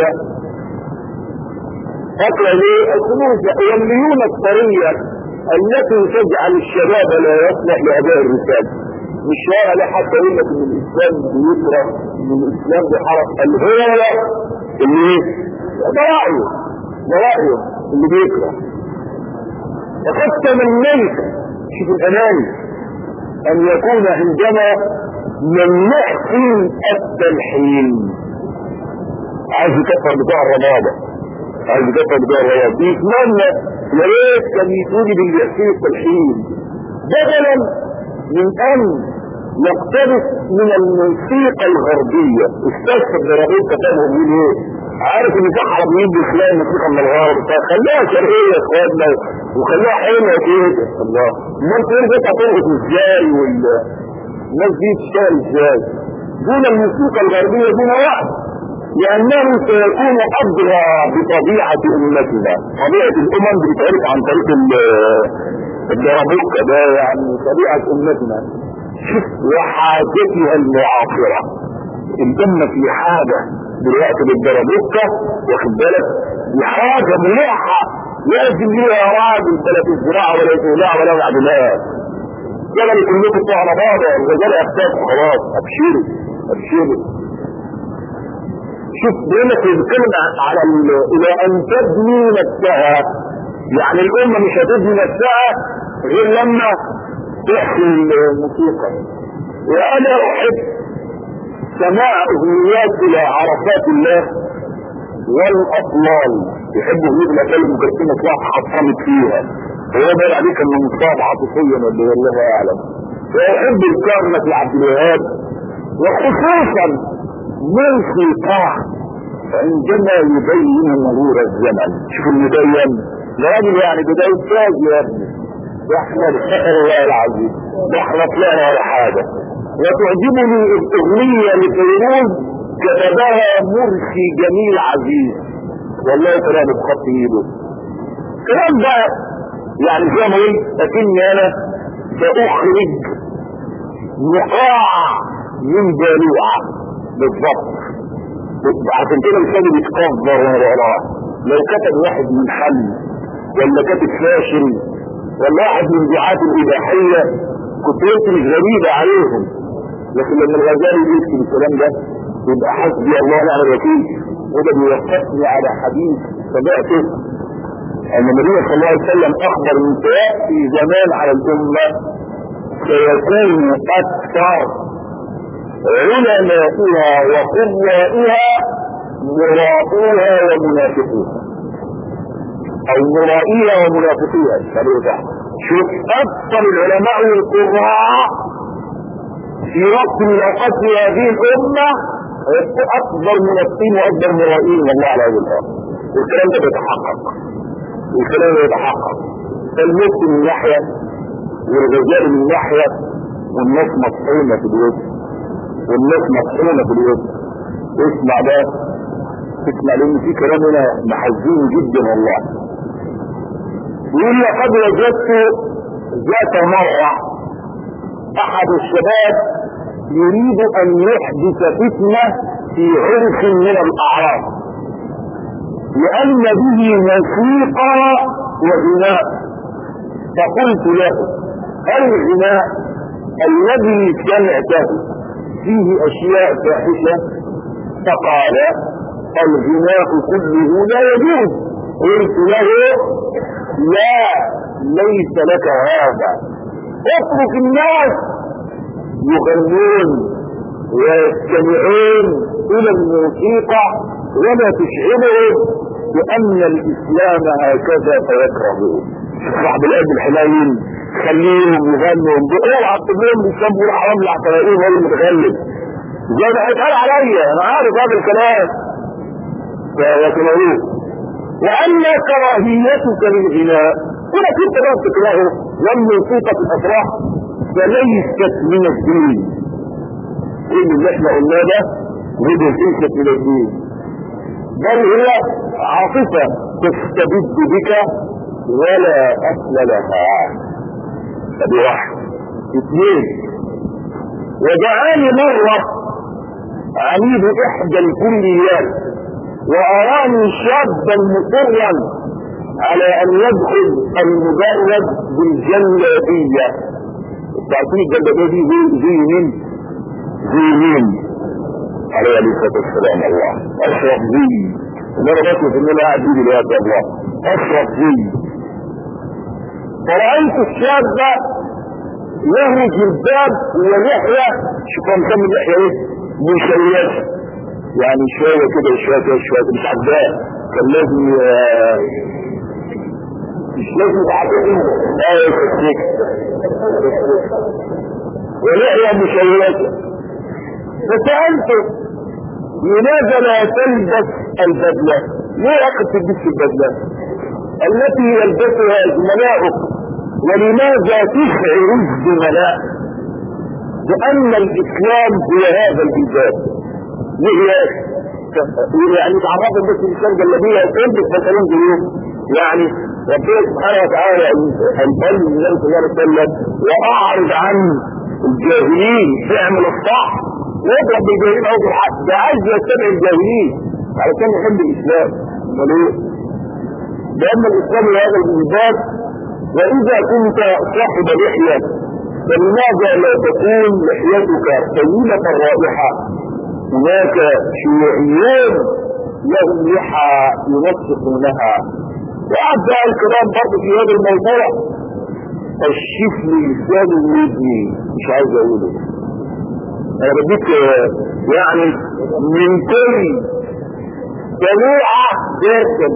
اكره ليه الخلوص والليونة الطرية التي تجعل الشباب لا يصلح لاداء الرسالة مش شارع لا حتى يقول لك ان الاسلام بيكره ان الاسلام بحرف الهوى اللي ايه ده رايه ده رايه اللي بيكره وقد تمنيت شوف الاماني ان يكون عندنا من نحسن التلحين عايز يكفر بتاع الرمادة عايز يكفر بتاع الرمادة بيتمنى يا ريت كان يتولي باليحسين التلحين بدلا من ان يقتبس من الموسيقى الغربية استاذ الرئيس كتابهم يقول ايه عارف ان في حراميين بيخلقوا موسيقى من الغرب فخليها شرقية يا اخواننا وخليها حلوة كده الله امال تقول بس هترقص ازاي وال الناس دي تشتغل ازاي دون الموسيقى الغربية دون وقت لأنه سيكون أدرى بطبيعة أمتنا طبيعة الأمم بتتعرف عن طريق الدرابوكة ده يعني طبيعة أمتنا وحاجتها المعاصرة الأمة في حاجة دلوقتي بالدرابوكة واخد بالك بحاجة ملحة لازم ليها راجل بلا في الزراعة ولا يتولع ولا يعدلها جبل كلكم بتوع رمضان الرجال اختاف خلاص ابشروا ابشروا شوف بيقول لك بيتكلم على الى ان تبني نفسها يعني الامه مش هتبني نفسها غير لما تحكي الموسيقى وانا احب سماع اغنيات الى عرفات الله والاطلال يحب اغنيه الاطلال المكرسمه صح حطمت فيها هو بقى عليك انه مصاب عاطفيا ولا والله اعلم ويحب الكرمة لعبد الوهاب وخصوصا موسيقى عندما يبين مرور الزمن شوف المبين راجل يعني بداية تاج يا ابني ده احنا الحقر الله العظيم ده احنا طلعنا ولا حاجة وتعجبني الاغنية لفيروز كتبها مرسي جميل عزيز والله كلام بخط ايده كلام بقى يعني زي ما قلت لكني انا ساخرج نقاع من جالوعة بالضبط عشان كده الكتاب بيتكبر وانا بقراه لو كتب واحد من حل ولا كاتب فاشل ولا واحد من دعاة الإباحية كنت قلت مش غريبة عليهم لكن لما الغزالي بيكتب الكلام ده يبقى حسبي الله ونعم الوكيل وده بيوقفني على حديث سمعته ان النبي صلى الله عليه وسلم اخبر من سياتي زمان على الامه سيكون اكثر علمائها وقوائها مرائوها ومنافقوها او مرائيها ومنافقيها شوف اكثر العلماء والقراء في وقت من الاوقات في هذه الامه اكبر منافقين واكبر مرائين والله على هذه الارض والكلام ده بيتحقق والكلام ده يتحقق فالمسلم من ناحيه والرجال من ناحيه والناس مطحونه في الوجه والناس مطحونه في الوجه اسمع ده اسمع لان في كلام هنا محزين جدا والله يقول لقد وجدت ذات مره احد الشباب يريد ان يحدث فتنه في عرف من الاعراض لأن به موسيقى وغناء فقلت له الغناء الذي سمعته فيه أشياء فاحشة فقال الغناء كله لا يجوز قلت له لا ليس لك هذا اترك الناس يغنون ويستمعون إلى الموسيقى ولا تشعرهم بأن الإسلام هكذا فيكرهه صاحب الأب الحنين خليهم يغنوا اوعى تقول لهم الاسلام بيقول حرام الاعتراضين هو المتغلب زي ما هيتقال عليا انا عارف هذا الكلام فيتنوه واما كراهيتك للغناء هنا كنت بقى تكرهه لما صوتك الافراح فليست من الدين ايه اللي احنا قلناه ده غير ليست من الدين بل هي عاطفة تستبد بك ولا اصل لها ادي واحد اثنين وجعلني مرة عميد احدى الكليات واراني شابا مصرا على ان يدخل المجرد بالجلابية تعرفين الجلابية دي زي زي مين زي مين عليه الصلاة والسلام الله اشرف زي وانا بطلب ان انا قاعد بيدي دلوقتي الله اشرف زي فرأيت الشاب له جلباب ولحية شوف هو مسمي اللحية ايه مشيشة يعني شوية كده شوية كده شوية مش عجباه كان لازم مش لازم تعرفين ايه تسليك ولحية مشيشة فسألته لماذا لا تلبس البدلة ليه اخذ تلبس البدلة التي يلبسها زملائك ولماذا تشعر الزملاء بأن الإسلام هو هذا الإيجاب ليه يعني تعرفوا بس الإسلام جلبية تلبس مثلا جيوب يعني ربنا سبحانه وتعالى أن قال النبي صلى الله عليه وسلم وأعرض عن الجاهلين اعمل الصح واضرب بالجاهلين أو بالحق ده عايز يتبع الجاهلين علشان يحب الإسلام وليه؟ لأن الإسلام هو هذا الإيجاب وإذا كنت صاحب لحية فلماذا لا تكون لحيتك طويلة الرائحة هناك شيوعيون لهم لحى ينسقونها وعد الكلام برضه في هذا الموضوع الشيف للإسلام الودني مش عايز أقوله أنا بديك يعني من كل جميعة داخل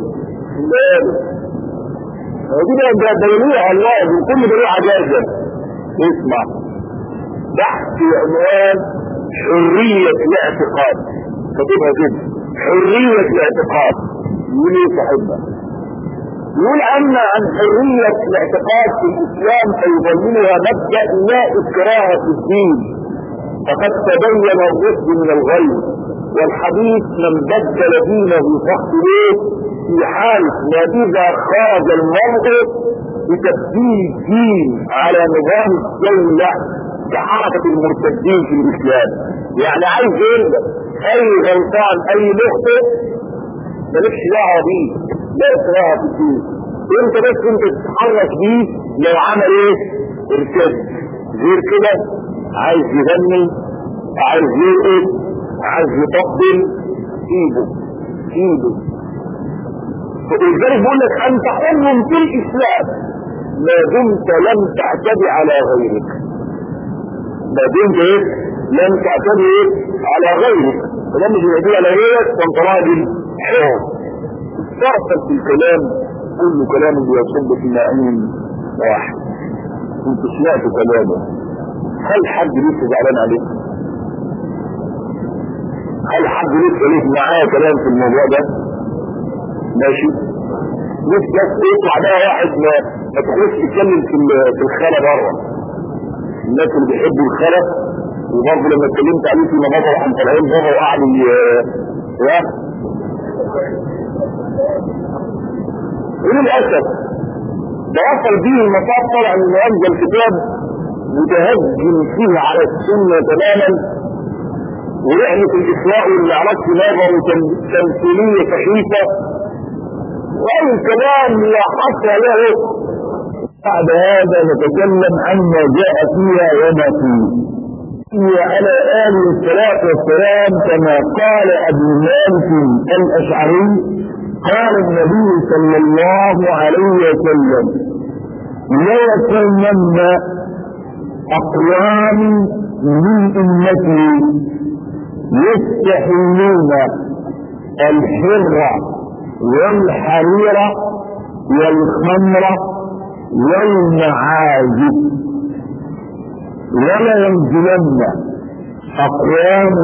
ودي بقى بينوها الله من كل بينوها جازا اسمع بحث عنوان حرية الاعتقاد كاتبها كده حرية الاعتقاد يقول ايه صاحبنا يقول اما عن حرية الاعتقاد في الاسلام فيظللها مبدأ لا اكراه في الدين فقد تبين الرشد من الغي والحديث من بدل دينه فاقتلوه في حال ما اذا خرج المرء بتبديل الدين على نظام الدولة كحركة المرتدين في الاسلام يعني عايز يقول اي غلطان اي مخطئ مالكش دعوه بيه لا اكراه في الدين انت بس انت تتحرك بيه لو عمل ايه ارتد غير كده عايز يغني عايز يرقص عايز يطبل سيبه سيبه فلذلك بقول لك انت حر في الاسلام ما دمت لم تعتدي على غيرك ما دمت ايه لم تعتدي ايه على غيرك فلما تعتدي على غيرك فانت راجل حر استرسل في الكلام كل كلام بيصب في مائين واحد كنت سمعت كلامه هل حد لسه زعلان عليك؟ هل حد لسه ليه معايا كلام في الموضوع ده؟ ماشي؟ مش بس يطلع بقى واحد ما ما تخش تتكلم في في الخلا بره الناس اللي بيحبوا الخلا وبرضه لما اتكلمت عليه في مضى عن طالعين بره وقعدوا يا وللاسف ده وصل بيه المطاف طلع انه انزل كتاب متهجم فيه على السنة تماما ورحلة الإسراء والمعراج في نظر تمثيلية سخيفة وأي كلام لا حصر له بعد هذا نتكلم عما جاء فيها وما فيه وعلى آله الصلاة والسلام كما قال أبو مالك الأشعري قال النبي صلى الله عليه وسلم لا يكونن أقوام من أمتي يستحلون الحر والحرير والخمر والمعازف ولا ينزلن أقوام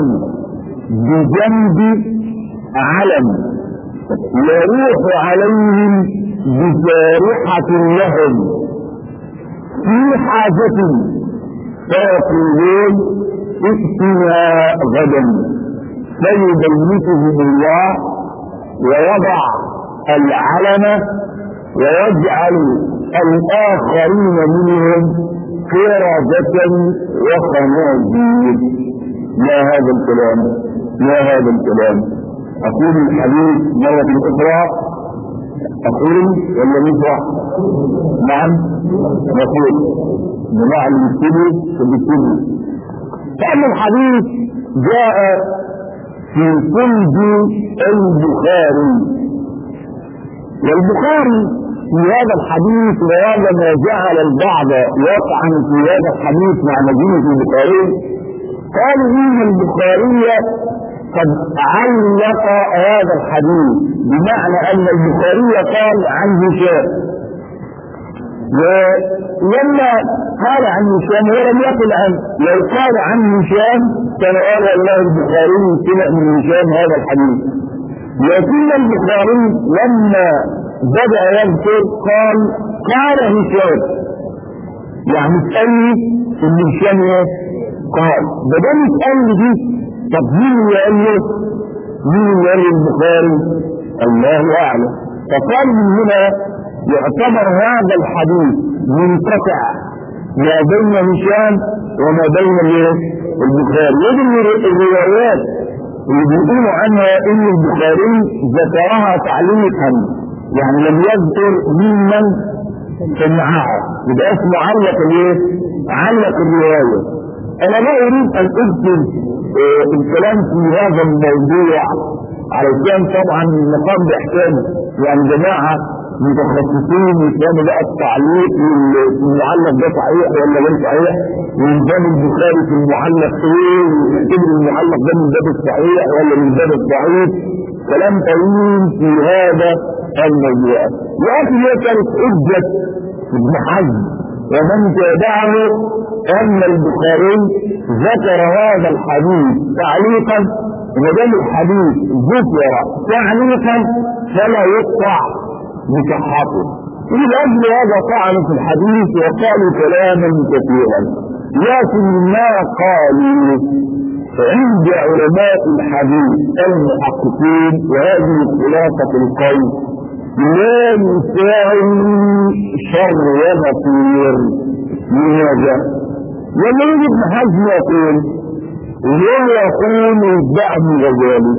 بجنب علم يروح عليهم بجارحة لهم في حاجة فيقولون ائتنا غدا فيبيتهم الله ويضع العلم ويجعل الآخرين منهم قردة وخنازير ما هذا الكلام ما هذا الكلام أقول الحديث مرة أخرى أقول ولا نشرح نعم نقول بمعنى المسلم فبالسلم كأن الحديث جاء في كتب البخاري والبخاري في هذا الحديث وهذا ما جعل البعض يطعن في هذا الحديث مع مدينة البخاري قالوا ان البخاري قد علق هذا الحديث بمعنى ان البخاري قال عن هشام ولما قال عن هشام هو لم يقل عن لو قال عن هشام كان قال الله البخاري سمع من هشام هذا الحديث لكن البخاري لما بدأ يذكر قال قال هشام يعني اسألني ان هشام قال بدل اسألني دي طب مين اللي قال له؟ مين اللي قال البخاري؟ الله اعلم فقال من هنا يعتبر هذا الحديث منقطع ما بين هشام وما بين البخاري ودي الروايات اللي بيقولوا عنها ان البخاري ذكرها تعليقا يعني لم يذكر ممن سمعها يبقى اسمه علق الايه؟ علق الروايه انا لا اريد ان اذكر آه الكلام في هذا الموضوع علشان طبعا المقام بيحتاج يعني جماعه متخصصين يفهموا بقى التعليق المعلق ده صحيح ولا غير صحيح وينزل البخاري في المعلق ايه ويعتبر المعلق ده من باب الصحيح ولا من باب الضعيف كلام طويل في هذا الموضوع لكن هي كانت حجة ابن حزم ومن تابعه ان البخاري ذكر هذا الحديث تعليقا ودام الحديث ذكر تعليقا فلا يقطع بصحته لأجل هذا طعن في الحديث وقالوا كلاما كثيرا لكن ما قالوا عند علماء الحديث المحققين وهذه خلاصة القول لا يساوي شر ونصير لماذا؟ لما يجي ابن حزم يقول وهو يقول الدعم غزالي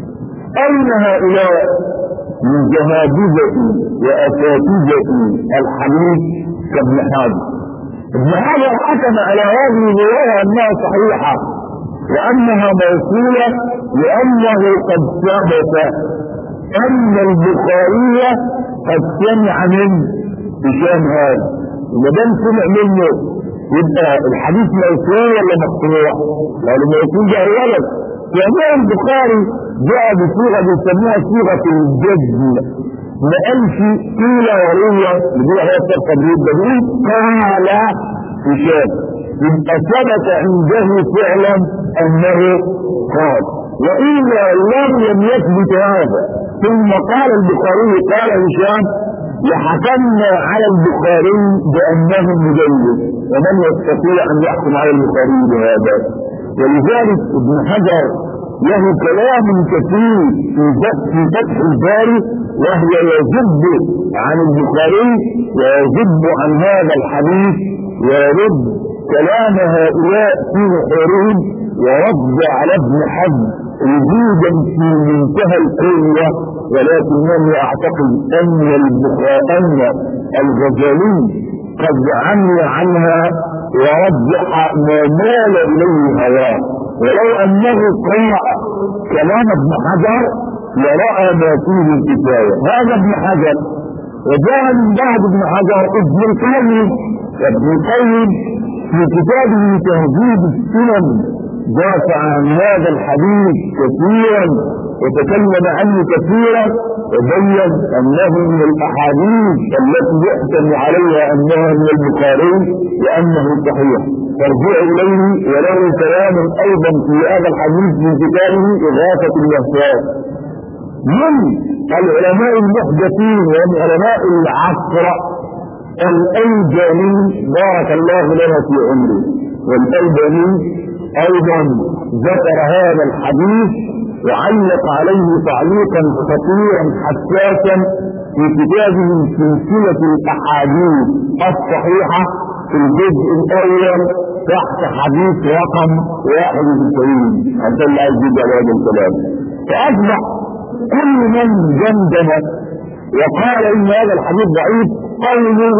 أين هؤلاء من جهابذة وأساتذة الحديث كابن حاجر ابن حجر حكم على هذه الرواية أنها صحيحة وأنها موصولة لأنه قد ثبت أن البخاري قد سمع من هشام هذا وما دام سمع منه يبقى الحديث موصول ولا مقطوع؟ لأنه موصول ده ولد يعني البخاري جاء بصيغه بيسموها صيغه الجزم ما قالش قيل وروي اللي هو التقريب ده بيقول قال هشام يبقى ثبت عنده فعلا انه قال واذا لم لم يثبت هذا ثم قال البخاري قال هشام لحكمنا على البخاري بانه مجلد ومن يستطيع ان يحكم على البخاري بهذا ولذلك ابن حجر له كلام كثير في فتح الباري وهو يجب عن البخاري ويجب عن هذا الحديث ويرد كلام هؤلاء في حروب ورد على ابن حزم وجودا في منتهى القوة ولكنني اعتقد ان البخاري ان الغزالي قد عمي عنها ورجح ما مال اليه هواه ولو انه قرأ كلام ابن حجر لرأى ما فيه الكفاية هذا ابن حجر وجاء من بعد ابن حجر ابن القيم ابن القيم في كتابه تهذيب السنن دافع عن هذا الحديث كثيرا وتكلم عنه كثيرا وبين انه من الاحاديث التي يحكم عليها انها من البخاري وانه صحيح فارجعوا اليه وله كلام ايضا في هذا الحديث من كتابه اغاثه اللهفان من العلماء المحدثين ومن علماء العصر الايجاني بارك الله لنا في عمره والايجاني ايضا ذكر هذا الحديث وعلق عليه تعليقا خطيرا حساسا في كتابه سلسلة الأحاديث الصحيحة في الجزء الأول تحت حديث رقم 91 حتى الله يزيد على هذا الكلام فأصبح كل من جندم وقال إن هذا الحديث ضعيف قوله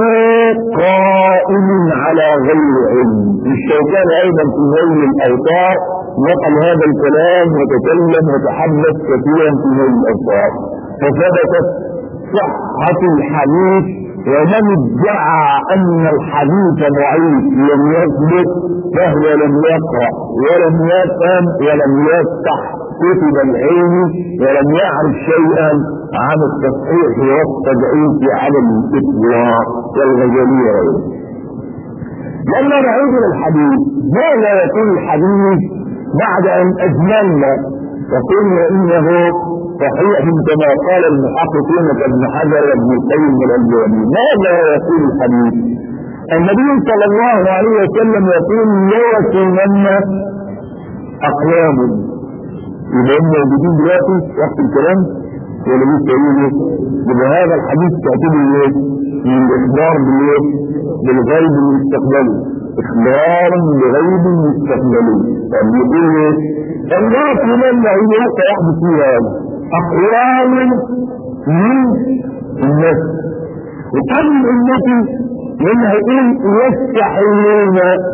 قائم على غير علم الشيطان أيضا في نيل الأوتار نقل هذا الكلام وتكلم وتحدث كثيرا في نيل الأوتار فثبتت صحة الحديث ومن ادعى أن الحديث ضعيف لم يثبت فهو لم يقرأ ولم يفهم ولم يفتح كتب العلم ولم يعرف شيئا عن التصحيح والتضعيف على الاطلاق والغزالية غيره. لما نعود الى الحديث ماذا يكون الحديث بعد ان اجملنا وقلنا انه صحيح كما قال المحققون كابن حجر وابن القيم الالباني ماذا يقول الحديث؟ النبي صلى الله عليه وسلم يقول ليكونن اقوام يبقى هم موجودين دلوقتي وقت الكلام ولا لسه يقولوا يبقى هذا الحديث تعتبر ايه؟ من الاخبار بالايه؟ بالغيب المستقبلي اخبار بغيب مستقبلي يعني يقول ايه؟ الله كمان هي وقت يحدث فيها هذا اقوام من الناس وكم امتي منها يقول يستحيون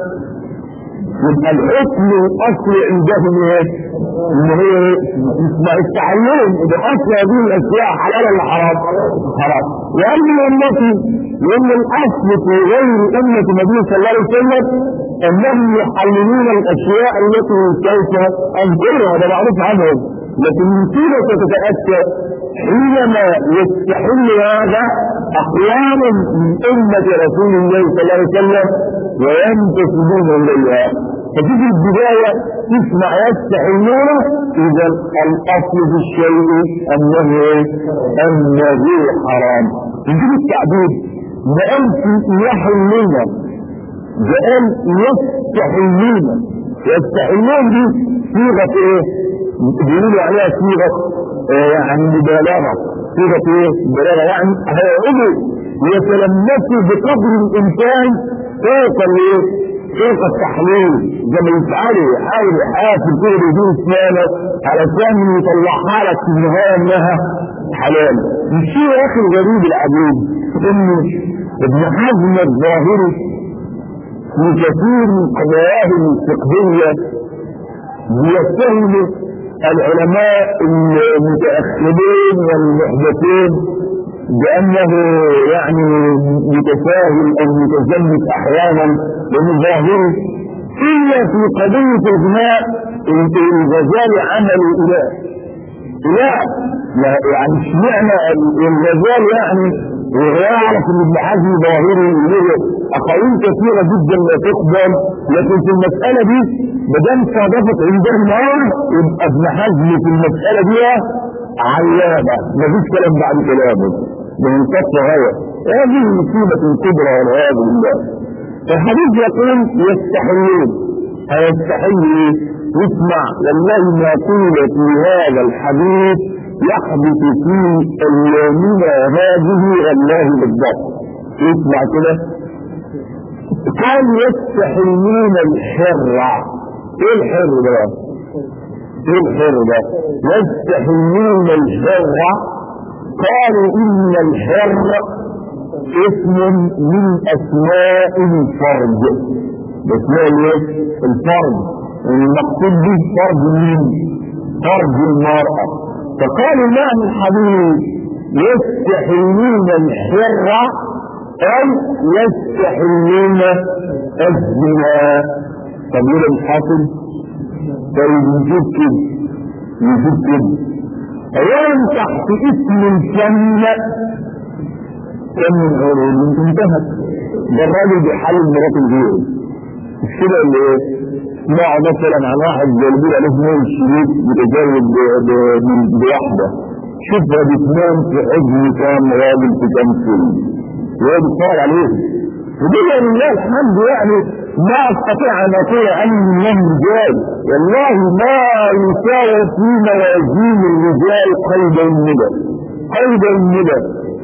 يبقى الحكم الاصل عندهم ايه؟ ان هي ما يستحلون اذا اصل هذه الاشياء حلال ولا حرام؟ حرام. واما امتي لان الاصل في غير امه النبي صلى الله عليه وسلم انهم يحللون الاشياء التي سوف انكرها هذا معروف عنهم لكن المصيبه ستتاتى حينما يستحل هذا اقوام من امه رسول الله صلى الله عليه وسلم وينتسبون اليها فتيجي البداية تسمع يستحلون إذا الأصل في الشيء أنه أنه حرام يجيب التعبير بأنت يحلون بأن يستحلون يستحلون دي صيغة إيه؟ بيقولوا عليها صيغة إيه يعني مبالغة صيغة إيه؟ مبالغة يعني هيقعدوا يتلمسوا بقدر الإمكان فوق الإيه؟ فوق التحليل زي ما يفعلوا يحاول يحاسب كده بدون اسنانه علشان يطلعها لك في النهايه انها حلال. الشيء يا اخي الغريب العجيب ان ابن حزم الظاهري في كثير من قضاياه الفقهيه بيتهم العلماء المتاخرين والمحدثين بانه يعني متساهل او متزمت احيانا لانه ظاهره الا في قضيه اجماع الغزالي عملوا اله اله يعني اشمعنى الغزال يعني ويعرف ان ابن حزم ظاهري له اقاويل كثيره جدا لا تقبل لكن في المساله دي ما دام صادفت عندهم نار يبقى ابن حزم في المساله دي علامه مفيش كلام بعد كلامه بمنتصف غايه هذه مصيبه كبرى والعياذ بالله الحديث يقول يستحيون هيستحي اسمع والله ما قيل في هذا الحديث يحدث في ايامنا هذه والله بالضبط اسمع كده قال يستحيون الحر ايه الحر ده؟ ايه الحر ده؟ يستحيون الحر قالوا ان الحر اسم من اسماء الفرد اسماء ايه؟ الفرد المقصود به فرد مين؟ فرد المرأة فقالوا معنى الحديث يستحلون الحر أو يستحلون الزنا طب يقول مش حاصل؟ طيب نشوف كده نشوف كده اولا تحت اسم الفن فن العلوم انتهت ده الراجل بيحل مرات الغير مش كده اللي ايه؟ نوع مثلا عن واحد جايبين عليه نوم شريك متجرد بواحده شوفها بتنام في حجم كام راجل في كام فيلم وهو بيتفرج عليه ودي لله الحمد يعني ما استطيع ان اقول ان من رجال والله ما يساوي في موازين الرجال قيد الندى قيد الندى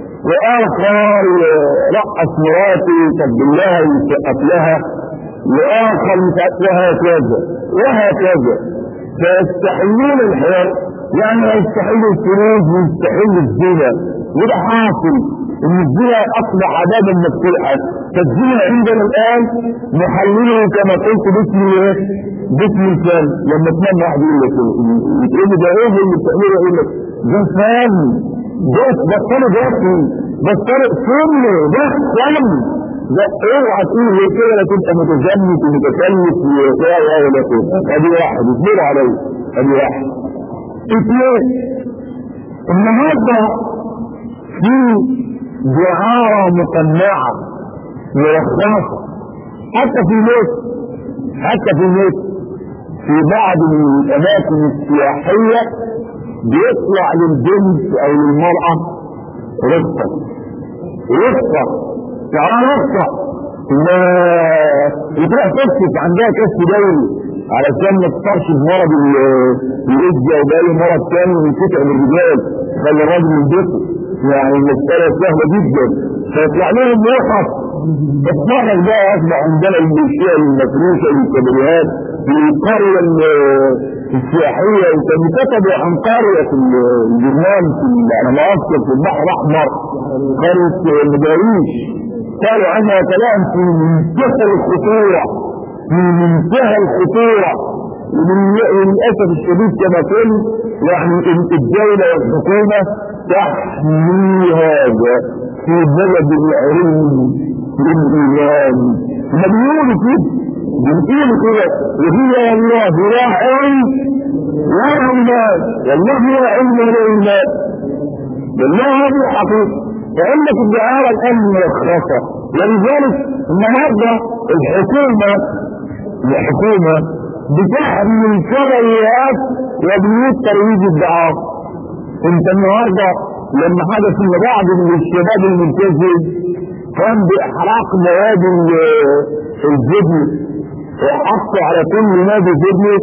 واخر رقص مراته يسبل لها ويسقف لها واخر وهكذا وهكذا فيستحلون الحياه يعني يستحل الفروج ويستحل الزنا وده حاصل ان الزنا اصبح عذابا مفتوحا فالزنا عندنا الان نحلله كما قلت باسم ايه؟ باسم الفن لما تنام واحد يقول لك يقول لي ده ايه اللي بتعمله يقول لك ده فن ده بطلوا جاتي بطلوا فن ده فن ده اوعى تقول زي كده لا تبقى متزمت ومتكلف ويا يا ولا كده ادي واحد اصبروا عليا ادي واحد اثنين النهارده في دعارة مقنعة مرخصة حتى في مصر حتى في مصر في بعض الأماكن السياحية بيطلع للبنت أو للمرأة رفقة رفقة تعالى رفقة ما يروح تكشف عندها كشف دولي علشان ما تطرش بمرض الإجة وباقي مرض تاني وينفتح بالرجال خلي الراجل من بيته يعني المسألة سهلة جدا فيطلع لهم رخص الصحن ده أصبح عندنا الأشياء المفروشة والكبريات في القرية السياحية وكان كتبوا عن قرية في الجرمان في على مصر في البحر الأحمر قرية مداريش قالوا عنها كلام في منتهى الخطورة في منتهى الخطورة وللأسف الشديد كما قلت يعني الدولة والحكومة تحمي هذا في بلد العلم للإيمان ما بيقولوا كده بيقولوا كده وهي الله لا علم ولا إيمان والله لا علم ولا إيمان والله هذه الحقيقة فعندك الدعارة الآن مرخصة ولذلك النهارده الحكومة الحكومة بتحمل شرعيات وبيوت ترويج الدعارة انت النهارده لما حدث ان بعض من الشباب الملتزم قام باحراق مواد الفيديو وحطوا على كل نادي فيديو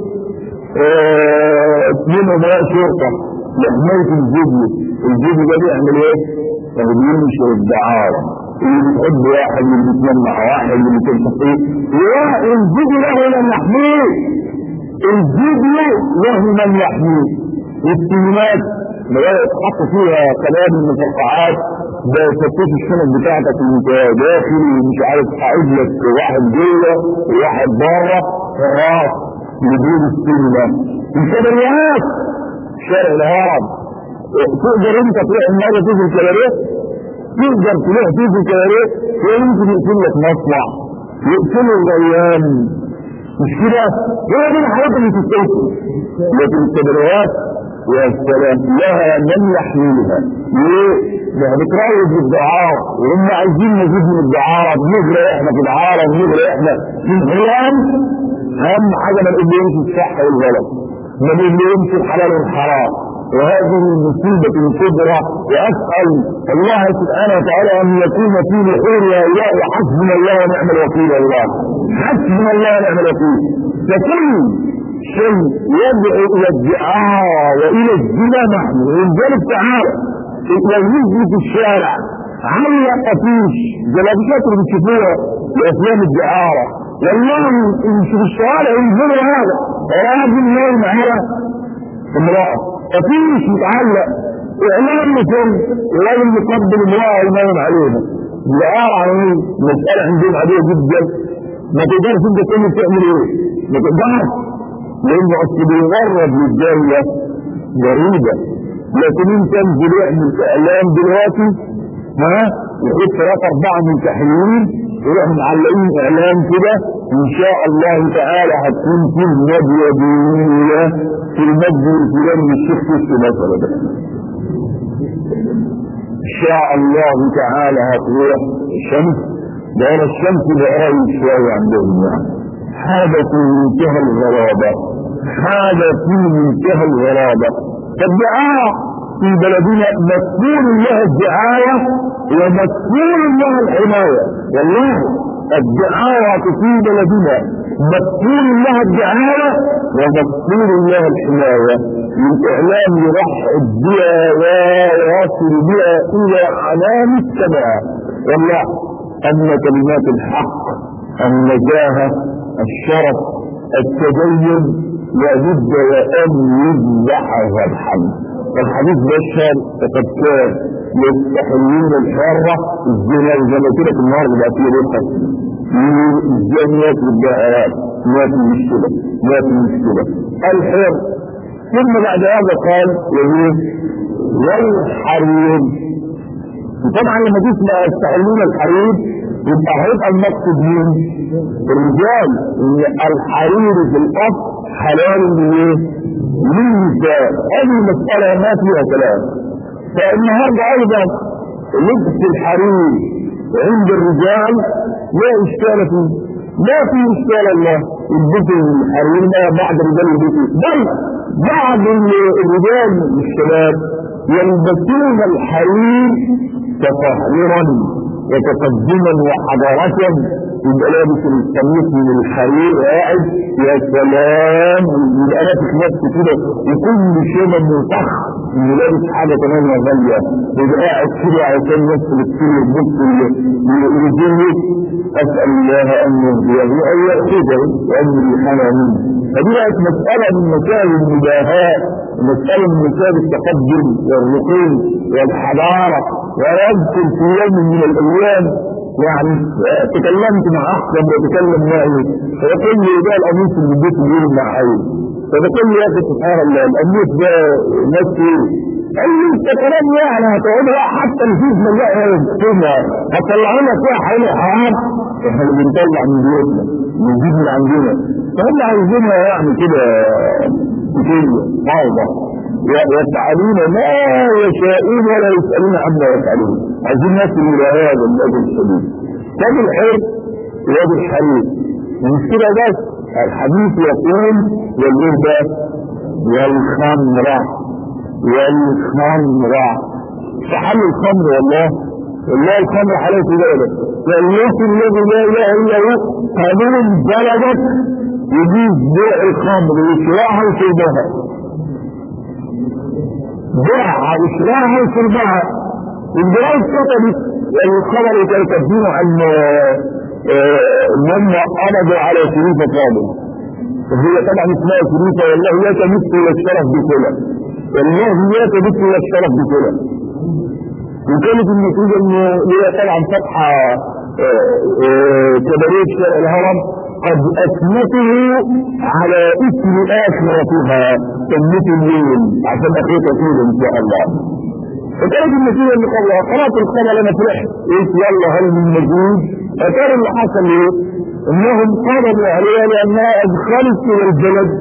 اثنين امراء شرطه لحمايه الفيديو الفيديو ده بيعمل ايه؟ يعني بينشر الدعاره اللي بتحب واحد اللي بيتجمع واحد اللي بتلتقي ايه الفيديو له من يحميه الفيديو له من يحميه والسينمات بدأت تحط فيها كلام المفرقعات بفتش الشنط بتاعتك وانت داخل ومش عارف قاعد لك واحد جوه وواحد بره راس لدود السينما الكبريات شارع الهرم تقدر انت تروح النهارده تيجي الكباريه تقدر تروح تيجي الكباريه ويمكن يقفل لك مصنع يقفلوا الغيان مش كده؟ هي دي الحاجات اللي تستوفي لكن الكبريات يا سلام لها من يحملها ليه؟ ده بتروج الدعارة وهم عايزين نزيد من الدعارة بنغرق احنا في الدعارة بنغرق احنا في الحيام اهم حاجة ما نقولهمش الصح والغلط ما نقولهمش الحلال والحرام وهذه المصيبة الكبرى وأسأل الله سبحانه وتعالى أن يكون في نحور هؤلاء حسبنا الله ونعم الوكيل الله حسبنا الله ونعم الوكيل فكل شيء يدعو الى الدعاء والى الزنا نحن ولذلك تعالى لو في الشارع علق افيش جلابيات اللي بتشوفوها في افلام الدعارة والله اللي في الشوارع ينزلوا هذا راجل نايم على امرأة افيش متعلق اعلان مثل الراجل مقبل امرأة ونايم عليها الدعارة عن مسألة عندهم عادية جدا ما تقدرش انت تقول تعمل ايه ما تقدرش لانه اصل بيغرب للجاية غريبة لكن انت انزل اعمل اعلان دلوقتي ها يحط ثلاثة اربعة منتحلين يروح معلقين اعلان كده ان شاء الله تعالى هتكون في ندوه دينيه في المسجد الفلاني للشيخ في مثلا ده ان شاء الله تعالى هتروح الشمس ده انا الشمس بقايل شويه عندهم يعني حاجه في منتهى الغرابه حاجه في منتهى الغرابه فالدعاء في بلدنا مسؤول لها الدعايه ومسؤول لها الحمايه والله الدعايه في بلدنا مسؤول لها الدعايه ومسؤول لها الحمايه الاعلام يرحب بها ويصل بها الى عنان السماء والله ان كلمات الحق النجاهه الشرف التدين لابد وان يذبح ذبحا الحديث بشر فقد كان يستحلون الحرة الزنا زي ما قلت لك النهارده بقى فيه رقص الزانيات والدائرات ما في مشكلة ما في مشكلة الحر ثم بعد هذا قال يقول والحريم طبعا لما تسمع يستحلون الحريم يبقى هيبقى المقصد مين؟ الرجال ان الحرير في الاصل حلال من ايه؟ للنساء هذه المسألة ما فيها كلام فالنهارده ايضا لبس الحرير عند الرجال لا اشكال فيه ما في اشكال الله يلبسوا الحرير ما بعض الرجال يلبسوا بل بعض الرجال الشباب يلبسون الحرير تطهرا وتقدما وحضارة يبقى لابس القميص من الحرير قاعد يا سلام يبقى لابس نفسه كده وكل شيء منطخ انه لابس حاجه كمان غاليه يبقى قاعد كده عشان يدخل السر يبص لرجله اسال الله ان يهديه وان ياخذه وان يلحمه منه فدي بقت مساله من مسائل المباهاه مساله من مسائل التقدم والرقي والحضاره ويذكر في يوم من الايام يعني تكلمت مع احسن وتكلم معي فيقول لي ده القميص اللي اديت لي مع عين فبقول لي يا اخي سبحان الله القميص ده ناس ايه؟ قال لي انت كلام يعني هتقعد بقى حتى الفيز مليئه كده هتطلع لنا فيها حلو حرام احنا اللي بنطلع من بيوتنا بنجيب من عندنا فهم عايزينها يعني كده كتير فوضى يفعلون ما يشاءون ولا يسألون عما يفعلون عايزين نصل إلى هذا الأجل الشديد طب الحر وادي الحرير مش كده بس الحديث يقول والإهدى والخمرة والخمرة فحل الخمر والله والله الخمر حلال في بلدك والله الذي لا اله الا هو قانون بلدك يجيز بيع الخمر وشراها وشربها بيعها وشراها وشربها الجرايد كتبت الخبر يتكلم عن ان هم قبضوا على شريفه فاضل وهي طبعا اسمها شريفه والله لا تمت الى الشرف بكلا والله لا تمت الى الشرف بكلا وكانت النتيجه ان هي طبعا فتحه كباريه شارع الهرم قد اثبته على اسم اخرتها سمته الليل عشان اخرتها فيه ان شاء الله فكانت النتيجه اللي قبلها قرات الخبر انا فرحت قلت يلا هل من مجهود فكان اللي حصل ايه؟ انهم قبضوا عليها لانها ادخلت الى البلد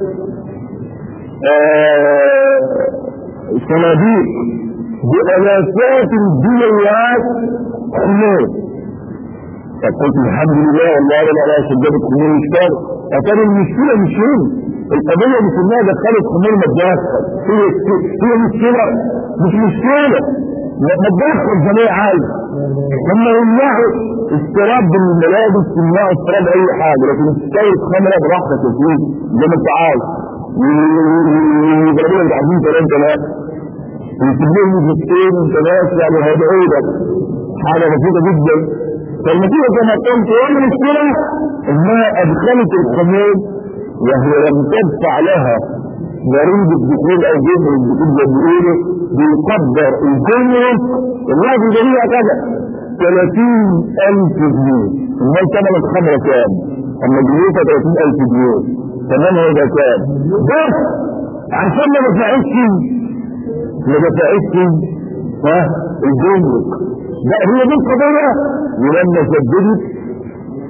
صناديق بالافات الدنيات خمور فقلت الحمد لله والله لا لا شددت خمور الشر فكان المشكله مش هنا القضيه مش انها دخلت خمور مجاز هي هي مشكله مش مشكله متدخل جميع عادي هم يمنعوا استيراد الملابس يمنعوا استيراد اي حاجه لكن تستورد خمره براحتك يا سيدي زي ما انت عايز يضربوا لك عارفين كلام كلام ويسيب لهم مجلسين انت ناس يعني هيدعوا لك حاجه بسيطه جدا فالنتيجه كما قلت هي المشكله انها ادخلت الخمور وهي لم تدفع لها ضريبة دخول أو جبر الدخول زي ما بيقولوا بيقدر الجمرك والله في جميع كذا 30000 جنيه امال ثمن الخمرة كام؟ اما جنيتها 30000 جنيه ثمنها يبقى كام؟ بس عشان ما دفعتش ما دفعتش ها الجمرك لا هي دي القضية ولما سددت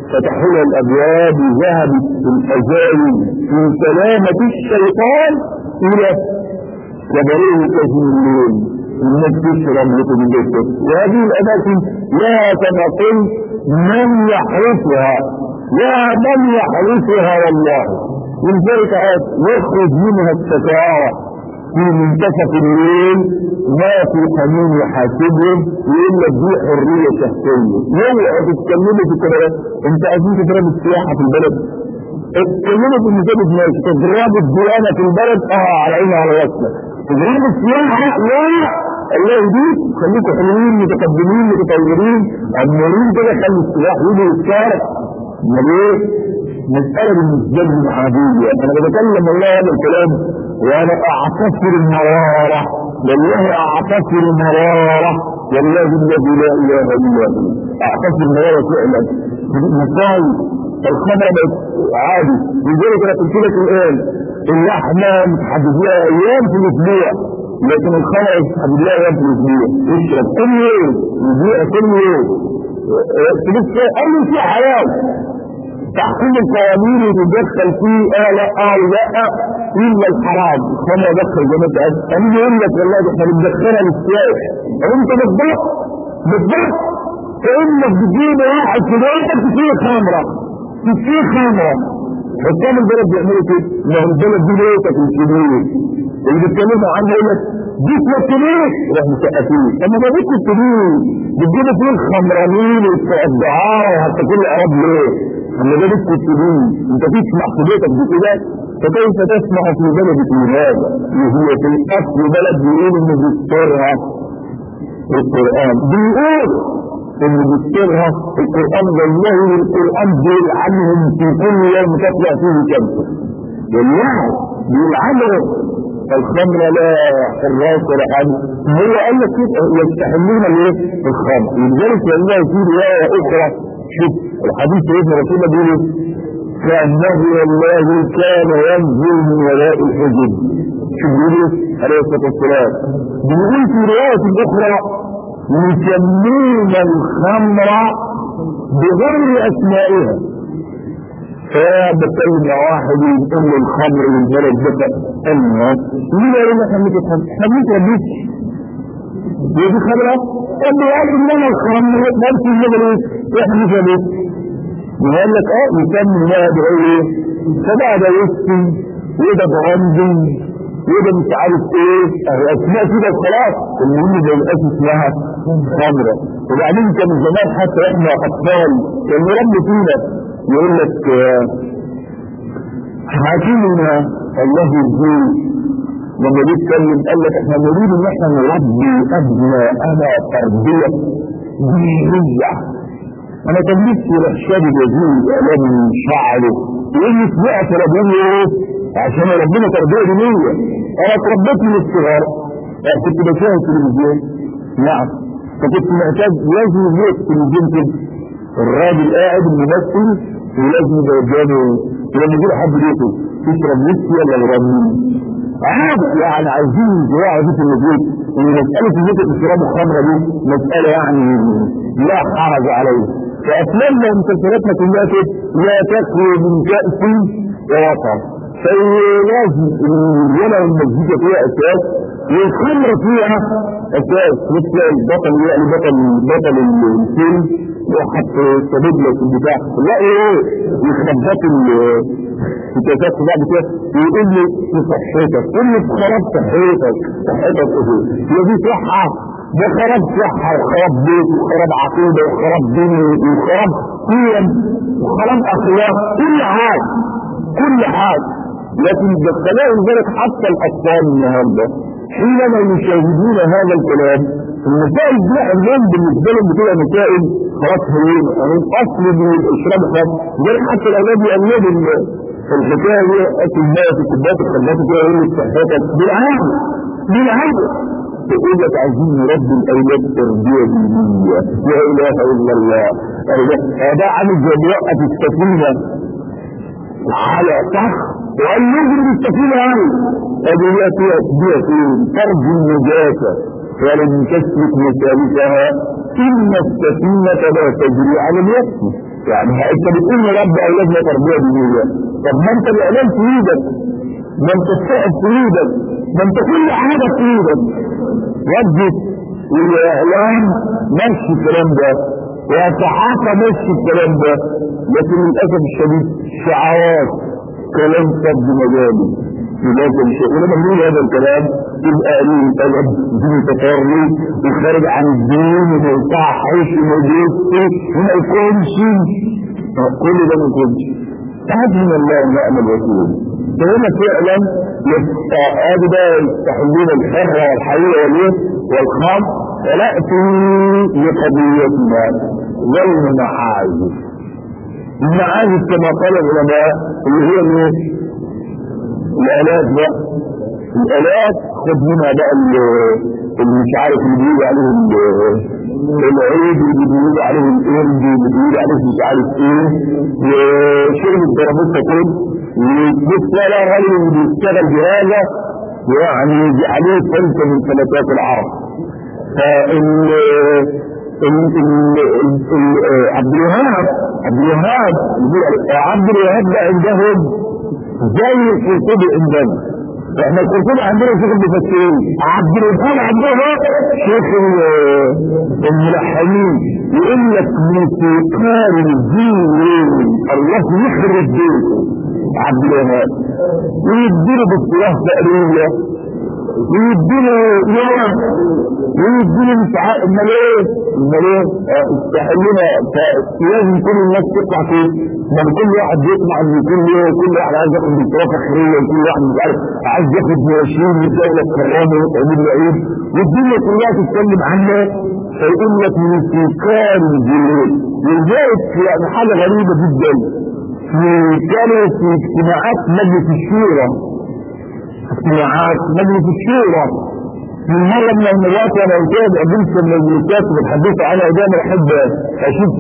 فتحوا لها الابواب ذهبت الازايل من سلامة الشيطان الى كبريه كثير الليل الناس تشرب لكم من بيتك وهذه الاماكن لها كما قلت من يحرسها لا من يحرسها والله ولذلك يخرج منها السكارى في منتصف الليل ما في قانون يحاسبهم يقول لك دي حريه شخصيه يوعى تتكلموا في كده انت عايزين تضربوا السياحه في البلد اتكلموا في مجال ناس تضربوا الديانه في البلد اه على عيني على راسنا تضربوا السياحه لا الله يهديك خليكم حلوين متقدمين متطورين امورين كده خلي السلاح يجي يتشارك امال ايه؟ مسألة بالنسبة لي عادية أنا بتكلم والله هذا الكلام وأنا أعتصر المرارة والله أعتصر المرارة والله الذي لا إله إلا هو أعتصر المرارة فعلا مصايب الخمرة بقت عادي لذلك أنا قلت لك الآن اللحمة متحدد لها أيام في الأسبوع لكن الخمرة متحدد لها أيام في الأسبوع اشرب كل يوم يبيع كل يوم بس قال لي في حلال تحكيم القوانين يتدخل فيه اه لا اه لا الا الحرام كما يدخل جماعه انا يقول لك والله احنا بندخلها للسياسه انت بالضبط بالضبط كانك بتجيب واحد في بيتك فيه خمره فيه خمره حكام البلد بيعملوا كده ما هو البلد دي بيتك الكبير اللي بيتكلموا عنه يقول لك دي الكبير راح مسقفين اما ده بيت الكبير بتجيبوا فيه الخمرانين والدعاره وحتى كل عرب ليه؟ اما ده بيت الكبير انت تسمع في بيتك بكده فكيف تسمع في بلدك هذا وهي في الاصل بلد بيقول انه بيذكرها القران بيقول اللي بيذكرها القران والله القران بيلعنهم في كل يوم تطلع فيه كبسه والله بيلعنهم الخمر لا حراس ولا حاجه هو قال لك كده يستحلون الايه؟ الخمر لذلك والله في روايه اخرى شوف الحديث ابن رسول الله بيقول كانه والله كان ينزل من وراء الحجب شوف بيقول عليه الصلاه والسلام بيقول في روايه اخرى يسمون الخمر بغير اسمائها فبتكلم مع واحد يقول له الخمر والبلد ده انا مين قال لك احنا بنتخمر احنا بنتربيش دي خبره قال له قال انما الخمر نفس الليفل ايه احنا بنتربيش يقول لك اه يسمي الله بيقول ايه فبقى ده يسكي وده برندي وده مش عارف ايه اسماء كده خلاص المهم ده يبقاش اسمها خمره وبعدين كان زمان حتى احنا اطفال كان يربي فينا يقول لك حاكمنا الله يرضيه لما جه يتكلم قال لك احنا نريد ان احنا نربي ابناءنا تربيه دينيه انا كان نفسي رشاد يزيد الام من شعره يقول لي سمعت ربنا ايه عشان ربنا تربيه دينيه انا اتربيت من الصغر كنت بشاهد تلفزيون نعم فكنت معتاد لازم يجي التلفزيون كده الراجل قاعد الممثل ولازم يبقى ولما يجي حد بيته تشرب ويسكي ولا يرمي عادي يعني عايزين زراعة دي في البيت ان مسألة البيت اشراب الخمرة دي مسألة يعني لا حرج عليه فأفلامنا ومسلسلاتنا كلها كده لا تخلو من كأس ووطن فلازم الرجالة والمزيكا فيها أساس والخمرة فيها أساس مثل البطل يعني بطل بطل الفيلم وحط صديق لك البتاع لا ايه يخبط الكتابات بعد كده ويقول لي في صحتك قول لي خراب صحتك صحتك ايه هي دي صحة ده خراب صحة وخراب بيت وخراب عقيدة وخراب دين وخراب قيم وخراب اخلاق كل حاجة كل حاجة لكن بخلاء ذلك حتى الاطفال النهارده حينما يشاهدون هذا الكلام المسائل دي اليوم بالنسبه لهم بتبقى مسائل خلاص هين يعني الاصل بالاشراب خلاص غير حتى الاولاد يقلدوا الحكايه دي اكل ميه في الكوبايات الخلاط كده يقول لك صحتك بالعكس بالعكس تقول لك عايزين نربي الاولاد تربيه دينيه لا اله الا الله ده عامل زي بيوقف السفينه على صح وقال يجري بالسفينه يعني ادي فيها فيها فين ترجو النجاسه ولم تسلك مسالكها إن السفينة لا تجري على اليأس يعني انت بتقول يا رب اولادنا تربيه دينيه طب ما انت الاعلام في ايدك ما انت الصحف في ايدك ما انت كل حاجه في ايدك وجه والاعلام مشي الكلام ده والصحافه مشي الكلام ده لكن للاسف الشديد شعارات كلام سد مجالي لذلك الشيء ولما نقول هذا الكلام يبقى قليل طلب دين تطري وخارج عن الدين وما يصحش وما يجيبش وما يكونش كل ده ما يكونش حسبنا الله ونعم الوكيل فهنا فعلا ادي ده يستحلون الحر والحقيقه والايه والخام وناتي لقضيتنا والمعازف المعازف كما قال العلماء اللي هي الايه الالات بقى الالات خد منها بقى اللي مش عارف اللي بيقول عليهم العيد اللي بيقول عليهم القرد اللي بيقول عليهم مش عارف ايه وشرب الترابيزه كله وبص لا غالي اللي بيشتغل بهذا يعني عليه فلسفه من فلسفات العرب فال عبد الوهاب عبد الوهاب عبد الوهاب ده عندهم زي القرطبي عندنا احنا القرطبي عندنا شيخ المفسرين عبد الوهاب عندهم شيخ الملحنين يقول لك موسيقار الدين الله يخرب بيته عبد الوهاب ويديله بالصلاه تقريبا ويديله يوم ويديله مش عارف امال ايه امال ايه استحلنا لازم كل الناس تطلع فيه ما كل واحد يطمع ان يكون له كل واحد عايز ياخد دكتوراه فخريه وكل واحد مش عارف عايز ياخد مواشين والدوله الكرامه وتعمل له عيد والدنيا كلها تتكلم عنها فيقول لك موسيقار الجنود ولذلك يعني حاجه غريبه جدا في كانوا في اجتماعات مجلس الشورى اجتماعات مجلس الشورى من مرة من المرات وانا اتابع بنت من المجلسات بتحدث عنها دايما احب اشوف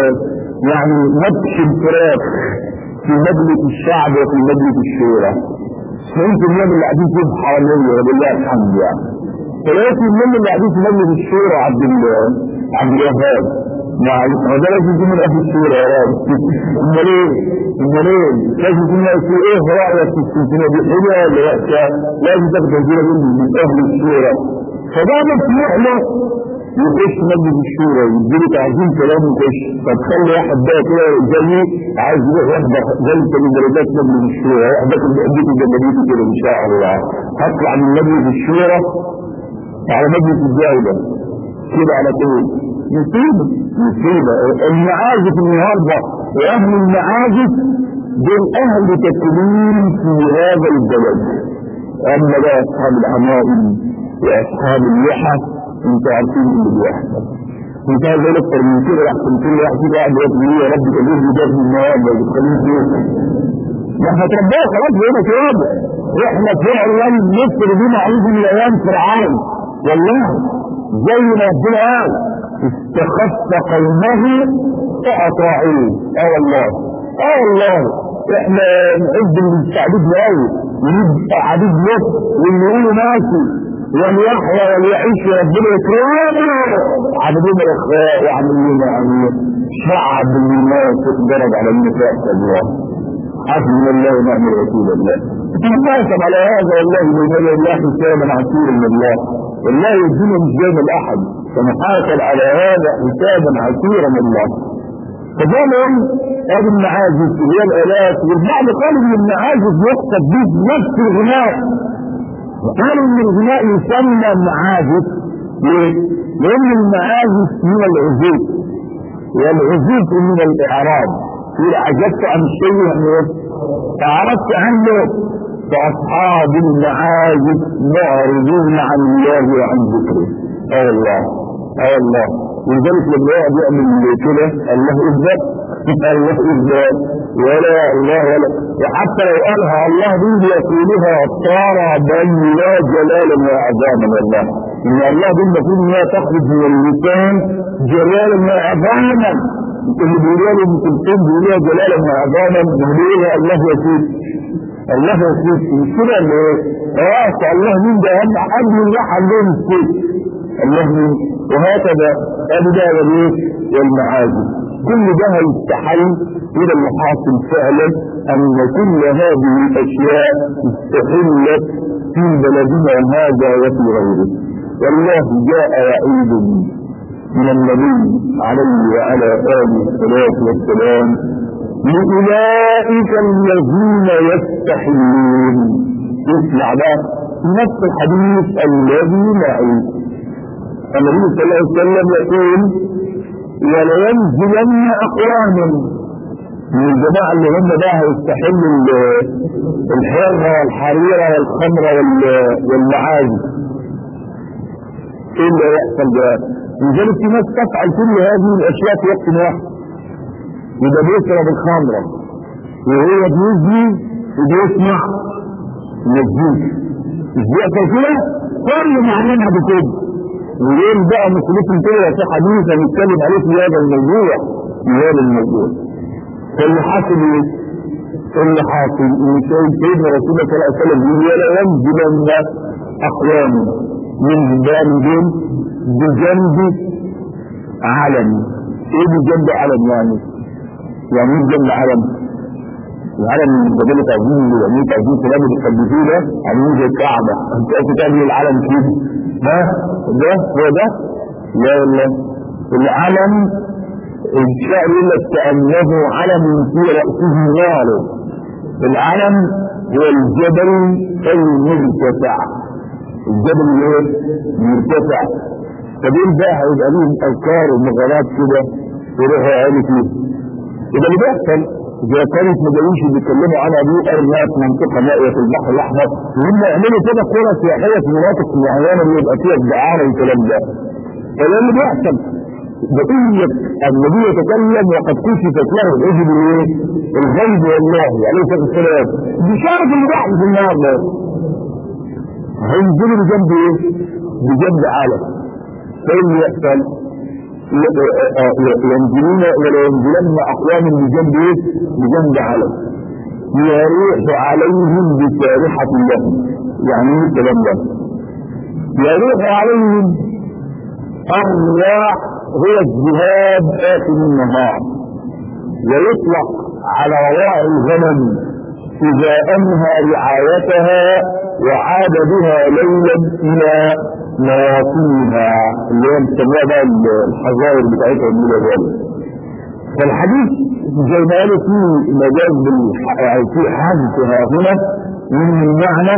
يعني نبش الفراخ في مجلس الشعب وفي مجلس الشورى فهمت اليوم اللي قاعدين فيه حواليا ولله الحمد يعني ثلاثة اليوم اللي قاعدين في مجلس الشورى عبد عبد الوهاب مع ده لازم يكون من اهل الشورى يا رب امال ايه امال ايه لازم يكون في ايه رايك في السلسله دي حلوه ولا وحشه لازم تاخد تجربه مني من اهل الشورى فده مسموح له يخش مجلس الشورى يديله تعظيم كلام يخش فتخلي واحد بقى كده زيي عايز يروح يحضر جلسه من جلسات مجلس الشورى يحضر بيت جماليته كده ان شاء الله هطلع من مجلس الشورى على مجلس الدوله كده على طول مصيبة مصيبة المعازف النهاردة وأهل المعازف دول أهل تكوين في هذا البلد أما بقى أصحاب العمائم وأصحاب اللحى أنتوا عارفين اللي بيحصل انت عايز اقول اكتر من كده احسن كل واحد فيك قاعد يقول لي يا رب تجيب لي ده من النهار لو بتخليني فيه ما احنا تربيه خلاص بقينا كده احنا فعلا مصر دي معروف من ايام فرعون والله زي ما ربنا قال استخف قومه فأطاعوه اه والله اه والله احنا نحب التعبيد قوي ونبقى عبيد لط واللي يقولوا ماشي وليحيى وليعيش ربنا يكرمه عبدين الاخلاق وعاملين يعني شعب الناس درج على النساء الله حسبنا الله ونعم الوكيل الله تنقاسم على هذا والله بين الله حسابا عسيرا من الله والله الدنيا مش جايبه لاحد فنحاسب على هذا حسابا عسيرا من الله فدايما هذه المعازف هي الالات والبعض قال ان المعازف يقصد به نفس الغناء وقالوا ان الغناء يسمى معازف ليه؟ لان المعازف من العزوف والعزوف من الاعراب إذا عجبت عن الشيء يعني فعرفت عنه فأصحاب المعازف معرضون عن الله وعن ذكره آه الله آه الله ولذلك لما يقعد يعمل كده الله اثبت الله اثبت ولا الله ولا وحتى لو قالها الله دي يقولها طار بل لا جلالا وعظاما والله ان الله دي المفروض انها تخرج من اللسان جلالا وعظاما اللي بيقولوا له كلثوم بيقولوا جلالا وعظاما بيقولوا الله يسير الله يسير مش كده اللي ايه؟ اه الله مين ده اهم حد من الله عندهم السيف الله مين وهكذا ابدا وليه والمعازف كل ده هيستحل الى اللي حاصل فعلا ان كل هذه الاشياء استحلت في بلدنا هذا وفي غيره والله جاء يعيد من النبي عليه وعلى اله الصلاه والسلام لأولئك الذين يستحلون اسمع بقى نفس الحديث الذي معي النبي صلى الله عليه وسلم يقول ولينزلن اقوام من الجماعة اللي هم بقى هيستحلوا الحرة والحريرة والخمرة والمعازف ايه اللي هيحصل بقى؟ لذلك في ناس تفعل كل هذه الاشياء في وقت واحد يبقى بيشرب الخمرة وهو بيزني وبيسمع مزيكا مش بيحصل كده؟ كل معناها بكده وليه بقى مسؤوليتهم كده في حديث هنتكلم عليه في هذا الموضوع في هذا الموضوع فاللي حاصل ايه؟ اللي حاصل ان سيدنا رسول الله صلى الله عليه وسلم يقول ولا ينزلن اقوام من بان دين بجنب علم ايه بجنب علم يعني؟ يعني ايه بجنب علم؟ العلم من قبيلة عزيز يعني ايه عزيز كلام اللي بتحدثوه ده عاملين زي الكعبة انت عايز تعمل العلم كده ها ده هو ده لا لا العلم الشعر يقول لك كأنه علم في رأسه نار العلم هو الجبل المرتفع الجبل الايه؟ مرتفع فدول بقى هيبقى لهم اذكار ومغارات كده يروحوا عالي فيه يبقى اللي بيحصل اذا كانت مجاويش اللي بيتكلموا عنها دي ارناء في منطقه نائيه في البحر الاحمر وهم يعملوا كده قرى سياحيه في مناطق معينه اللي يبقى فيها الدعاره والكلام ده فده اللي بيحصل بقية النبي يتكلم وقد كشفت له العجب الايه؟ الغيب والله عليه الصلاه والسلام بشارة اللي بيحصل في النار ده هينزلوا بجنب ايه؟ بجنب عالم فايه اللي يحصل؟ ينزلون ولا ينزلن اقوام بجنب ايه؟ بجنب علم يروح عليهم بسارحة لهم يعني ايه الكلام ده؟ يروح عليهم الرياح هو الذهاب آخر النهار ويطلق على راعي الغنم إذا أنهى رعايتها وعاد بها ليلا إلى مواطنها اللي هي بتسميها بقى الحظائر بتاعتها من ذلك فالحديث زي ما قالوا في مجاز في حدثها هنا من المعنى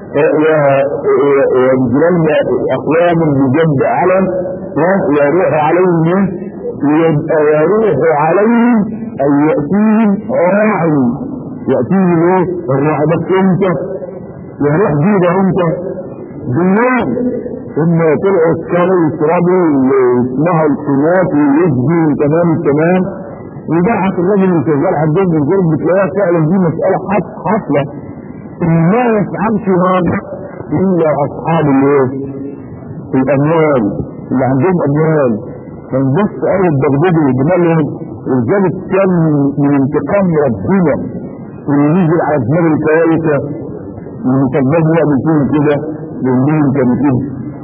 ينزلن اقوام بجنب علم يروح عليهم يبقى يروح عليهم ان ياتيهم راعي ياتيهم ايه؟ الراعي بس امتى؟ يروح بيه امتى؟ بالنار ثم طلعوا كانوا يشربوا اسمها القناة ويجدي تمام التمام وبعث الرجل اللي شغال عندهم من غير بتلاقيها فعلا دي مسألة حاصلة ما يفعلش هذا الا اصحاب الايه؟ الاموال اللي عندهم اموال فنبص قوي الدغدغه دماغهم ولذلك كان من انتقام ربنا اللي ينزل على دماغ الكوارثه من طباب يعمل فيهم كده لانهم كانوا كده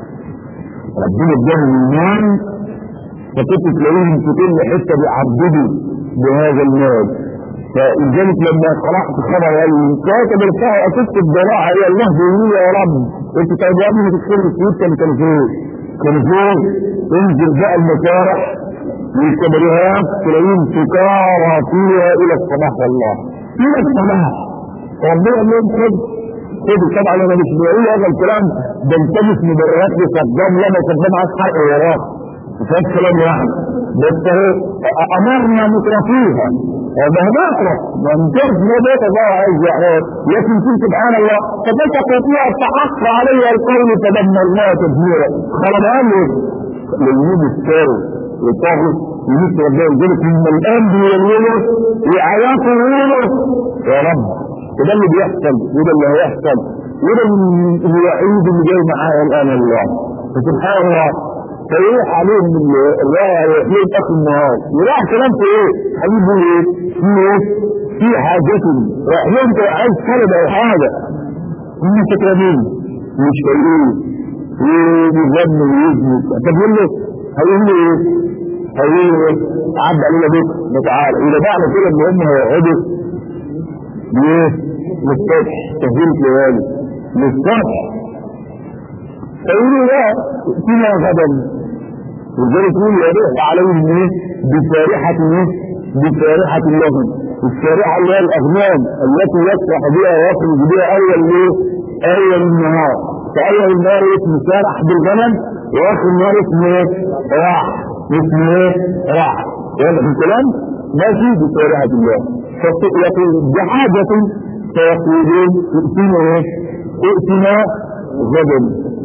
ربنا اداهم المال فكنت تلاقيهم في كل حته بيعبدوا بهذا المال فلذلك لما قرأت خبر قال كاتب الفاء أسست الضراعة إلى الله بيقول يا رب أنت طيب يا ابني تدخل السويد كانوا كانوا فين؟ كانوا فين؟ انزل بقى المسارح والكبريات تلاقيهم سكارى فيها إلى الصباح والله إلى الصباح ربنا قال لهم خد خد طبعا أنا مش بقول هذا الكلام بلتمس مبررات لصدام لما صدام عايز حرق وراه مفيش كلام يعني بس هو أمرنا مترفيها هذا مطرح ما انترف ما بيت الله عز وجل لكن كنت سبحان الله فتتق فيها تحق علي القول فدمرناه تدميرا خلق امر لليوم الثاني والطاغوت يمس ربنا يقول ان الان بيولوا وعياته يولوا يا رب وده اللي بيحصل وده اللي هيحصل وده الوحيد اللي جاي معايا الان الله فسبحان الله فيروح عليهم الراعي يحيي اخر النهار يروح كلام في ايه؟ حبيبي ايه؟ في ايه؟ في حاجته راح انت عايز طلب او حاجه هم فاكرين مش فايقين وبيغنوا ويزنوا طب يقول له هيقول له ايه؟ هيقولوا ايه؟ عدى علينا بكره تعالى يبقى معنى كده ان هم هيقعدوا ليه؟ للصبح تهديد ليالي للصبح فيقولوا لا ائتنا غدا ولذلك يقول يروح عليهم ايه؟ بسارحة ايه؟ بسارحة لهم السارحة اللي هي الأغنام التي يسرح بها ويخرج بها أول ايه؟ أول النهار فأول النهار اسمه سارح بالغنم وآخر النهار اسمه ايه؟ راح اسمه ايه؟ راح واضح الكلام؟ ماشي بسارحة الله فيقول بحاجة فيقولون ائتنا ايه؟ ائتنا غدا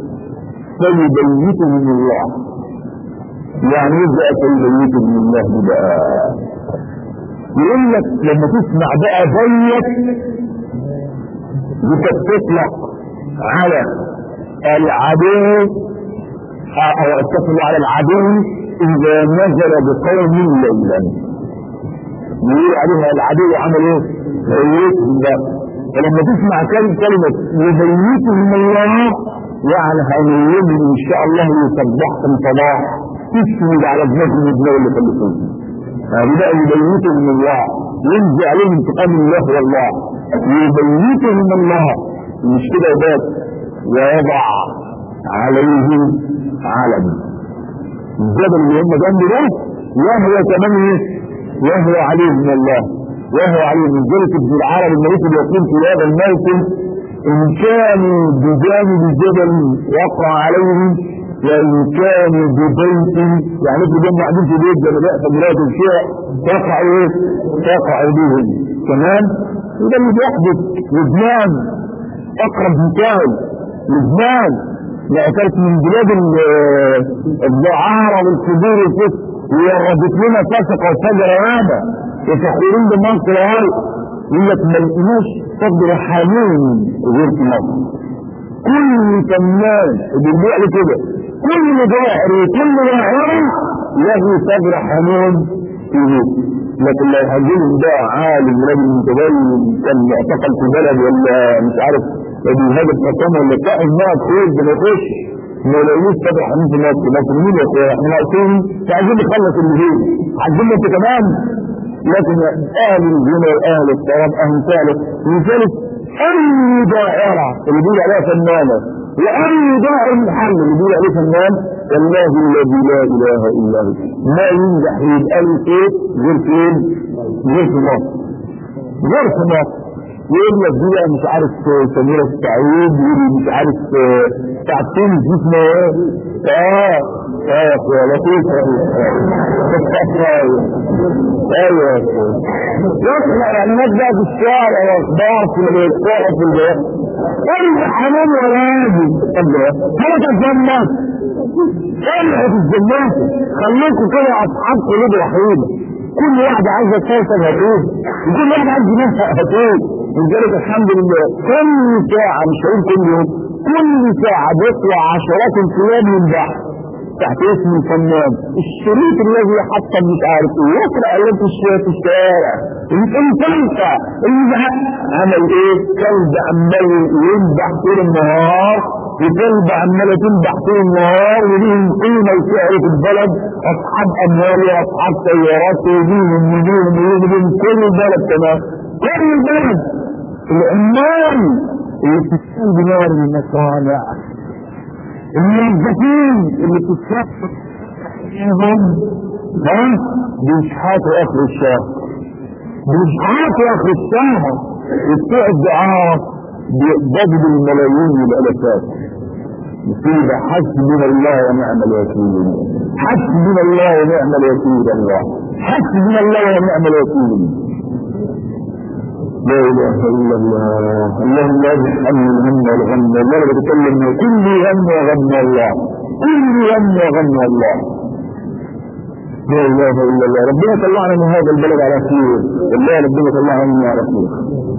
فيبيتهم الله يعني يبقى فيبيتهم الله بقى يقول لك لما تسمع بقى زيك بتطلق على العدو او اتفقوا على العدو اذا نزل بقوم ليلا يقول عليها العدو عمل ايه؟ يبيتهم بقى فلما تسمع كلمة يبيتهم الله يعني هنيهم ان شاء الله يصبحكم صباح تسند على ابنكم ابنه اللي خلفوه هؤلاء يبيتهم الله ينزل عليهم انتقام الله والله يبيتهم الله مش كده بس ويضع عليهم علم الجبل اللي هم جنبه ده وهو كمان ايه؟ وهو عليهم الله وهو عليهم من ذلك ابن العرب الملك يقول في هذا الموسم ان كانوا بجانب الجبل وقع عليهم وان كانوا ببيت يعني في جنب قاعدين في بيت جنب فمرات الشيء تقع ايه؟ تقع بهم تمام؟ وده اللي بيحدث لبنان اقرب مثال لبنان لا كانت من بلاد الدعارة والكبير والكفر وردت لنا فسق وفجر هذا يفخرون بمنصر الارض يقول لك ما لقيناش صدر حنين غير في مصر كل فنان بيقول لي كده كل ظاهر وكل ظاهر له صدر حنين في مصر لكن لو هجيلهم بقى عالم راجل متدين كان معتقل في بلد ولا مش عارف بيهاجم قسم ولا بتاع ما تخرج ما يخش ما يلاقيش صدر حنين في مصر مصر مين يا اخويا احنا ناقصين عايزين نخلص اللي فيه عايزين انت كمان لكن اهل الزنا واهل الطرب اهل ثالث وثالث اي دائره اللي بيقول عليها فنانه واي دائر محل اللي بيقول عليه فنان والله الذي لا اله الا هو ما ينجح يبقى له صوت غير فين؟ غير في مصر غير في مصر يقول لك دي مش عارف سميرة السعيد يقول مش عارف بتاع التونس دي اسمها ايه؟ اه اه يا اخويا لطيف ايوه يا اخويا يطلع اعلانات بقى في الشارع واخبار في الشارع في البيت ايه حمام ولا هادي هل تتجمع طلعوا في الجنات خليكم كده اصحاب قلوب وحيده كل واحد عايز يتواصل هتوه وكل واحد عايز ينفق هتوه لذلك الحمد لله كل ساعة مش هقول كل يوم كل ساعة بيطلع عشرات الكلاب من بحر تحت اسم الفنان الشريط الذي حتى مش عارف ايه يقرا اعلانات الشارع في الشارع الانسان اللي عمل ايه كلب عمال ينبح طول النهار وكلب عماله تنبح طول النهار وليهم قيمه وسعر في البلد اصحاب اموال واصحاب سيارات وليهم وليهم وليهم كل البلد كمان كل البلد العمال اللي بتشتغل بنار المصانع الموظفين اللي بتتشفط فيهم ها بيشحاتوا اخر الشهر بيشحاتوا اخر الشهر وبتوع الدعاء بيقبضوا بالملايين والالافات مصيبه حسبنا الله ونعم الوكيل حسبنا الله ونعم الوكيل الله حسبنا الله ونعم الوكيل لا اله الا الله اللهم لا تحمل الهم والغم الله بتكلم كل هم وغم الله كل هم وغم الله لا اله الا الله ربنا طلعنا من هذا البلد على خير والله ربنا طلعنا منه على خير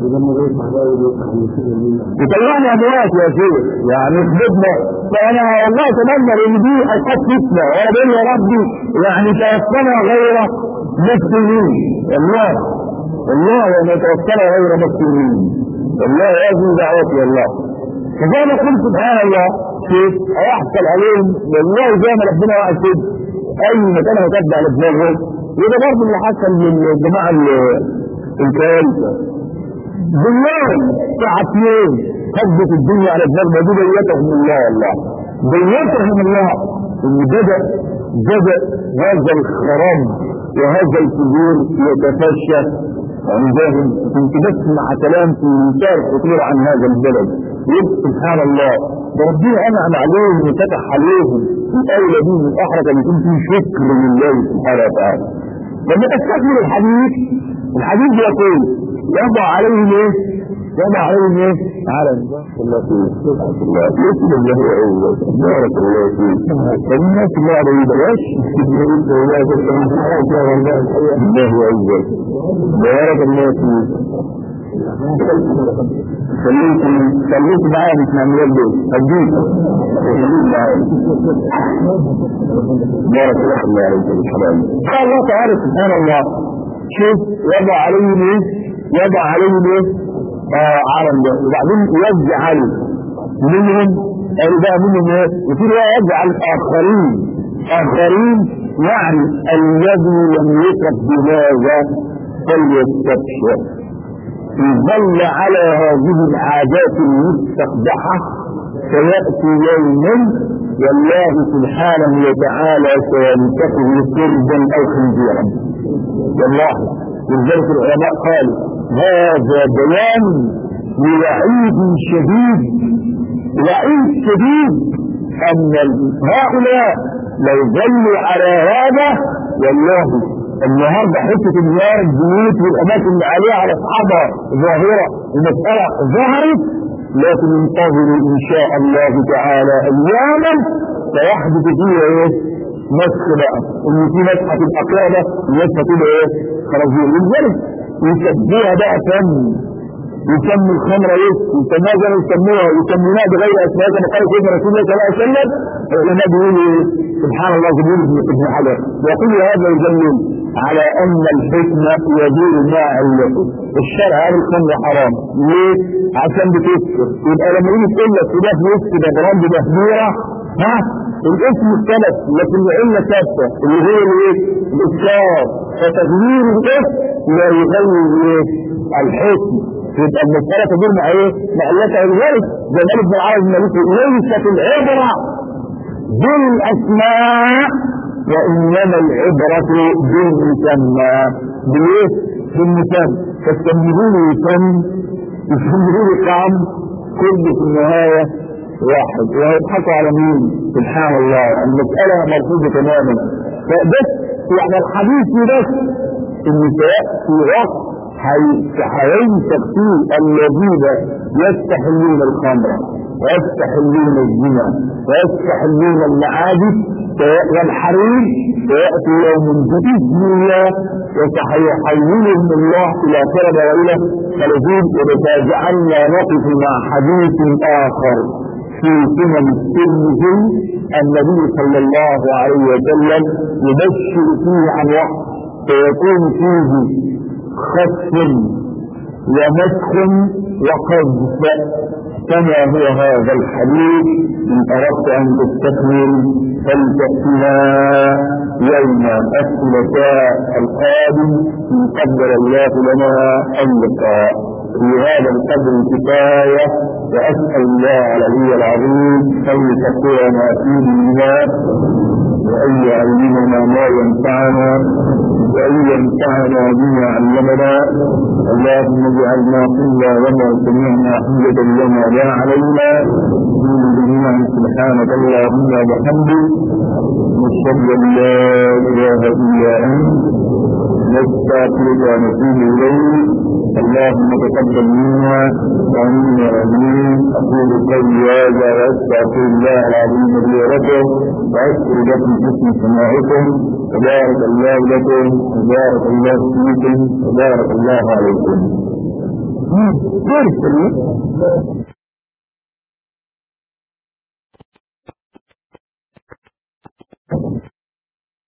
وطلعنا اموات يا شيخ يعني خدمنا فانا والله اتمنى ان دي اوقات فتنه وانا بقول يا ربي يعني توفنا غير مسلمين الله الله وما توكل غير مسلمين الله يجزي دعوتي الله فزي ما قلت سبحان الله كيف هيحصل عليهم والله زي ما ربنا وعد كده اي مكان هتبدا على دماغهم وده برضه اللي حصل للجماعه الكارثه بالله ساعتين هدت الدنيا على دماغنا دي بيتهم الله الله بيتهم الله ان بدا بدا هذا الخراب وهذا الفجور يتفشى عندهم كنت بسمع كلام في منتهى الخطوره عن هذا البلد يقول سبحان الله ده ربنا انعم عليهم وفتح عليهم الاولى دي من احرج ان يكون في شكر لله سبحانه وتعالى لما تستكمل الحديث الحديث يقول يضع عليهم ايه؟ يضع عليهم ايه؟ على الله فيك الله يسلم الله وعوض بارك الله فيك الناس ما بيبلاش الله وعوض بارك الله فيك خليكم خليك معايا مش نعمل البيت هديك خليك معايا بارك الله عليك الحلال قال الله تعالى سبحان الله شوف يضع عليهم ايه يضع عليهم ايه آه عالم ده وبعدين يجعل منهم قالوا بقى منهم ايه وفي روايه يجعل اخرين اخرين يعني الذي لم يكف بهذا فليستبشر ظل على هذه العادات المستقبحة سيأتي يوم والله سبحانه وتعالى سينتقل كربا أو خنزيرا والله ولذلك العلماء قالوا هذا بيان لوعيد شديد وعيد شديد أن هؤلاء لو ظلوا على هذا والله النهارده حته النار البيوت والاماكن اللي عليها على اصحابها ظاهره المساله ظهرت لكن انتظروا ان شاء الله تعالى اياما سيحدث فيها ايه؟ مسخ بقى ان في مسحه تبقى قاعده ومسحه تبقى ايه؟ خرازير ولذلك يسموها بقى فن يسموا الخمر ايه؟ يسموها زي ما يسموها يسمونها بغير اسماء كما قال سيدنا رسول الله صلى الله عليه وسلم العلماء بيقولوا ايه؟ سبحان الله جبريل ابن حجر يقول هذا يدلل على ان الحكم يدور مع الشرع هذا الخمر حرام ليه؟ عشان بتسكر يبقى لما يجي تقول لك ده بيسكر ده براند مهدوره ها الاسم اختلف لكن العله ثابته اللي هي الايه؟ الاسكار فتغيير الاسم لا يغير ايه؟ الحكم يبقى المسألة تدور مع ايه؟ مع علتها لذلك زي ما ابن العربي المالكي ليست العبرة بالأسماء وإنما العبرة بالمسمى بالايه؟ بالمسمى فاستمروا لي فم يستمروا لي طعم كل في النهاية واحد ويضحكوا على مين؟ سبحان الله المسألة مرفوضة تماما فبس يعني الحديث بس ان سيأتي وقت هينشق فيه الذين يستحلون الخمر ويستحلون الزنا ويستحلون المعابد والحرير سيأتي يوم بإذن الله وسيحولهم الله إلى كرب وإلى فلزين وتجعلنا نقف مع حديث آخر في سنن الترمذي النبي صلى الله عليه وسلم يبشر فيه عن وقت فيكون فيه خف ومسخ وقذف كما هو هذا الحديث ان اردت ان تستكمل فلتأتنا يوم الثلاثاء القادم ان قدر الله لنا اللقاء في هذا القدر كفاية وأسأل الله العلي العظيم أن يفقهنا في ديننا وأن يعلمنا ما ينفعنا وأن ينفعنا بما علمنا اللهم اجعلنا كلا وما سمعنا حجة لنا لا علينا دين جميعا سبحانك اللهم وبحمدك نشهد أن لا إله إلا أنت نستغفرك ونتوب إليك اللهم تقبل منا ومنا امين اقول قولي هذا واستغفر الله العظيم لي ولكم واشكر لكم حسن سماعكم وبارك الله لكم وبارك الله فيكم وبارك الله عليكم.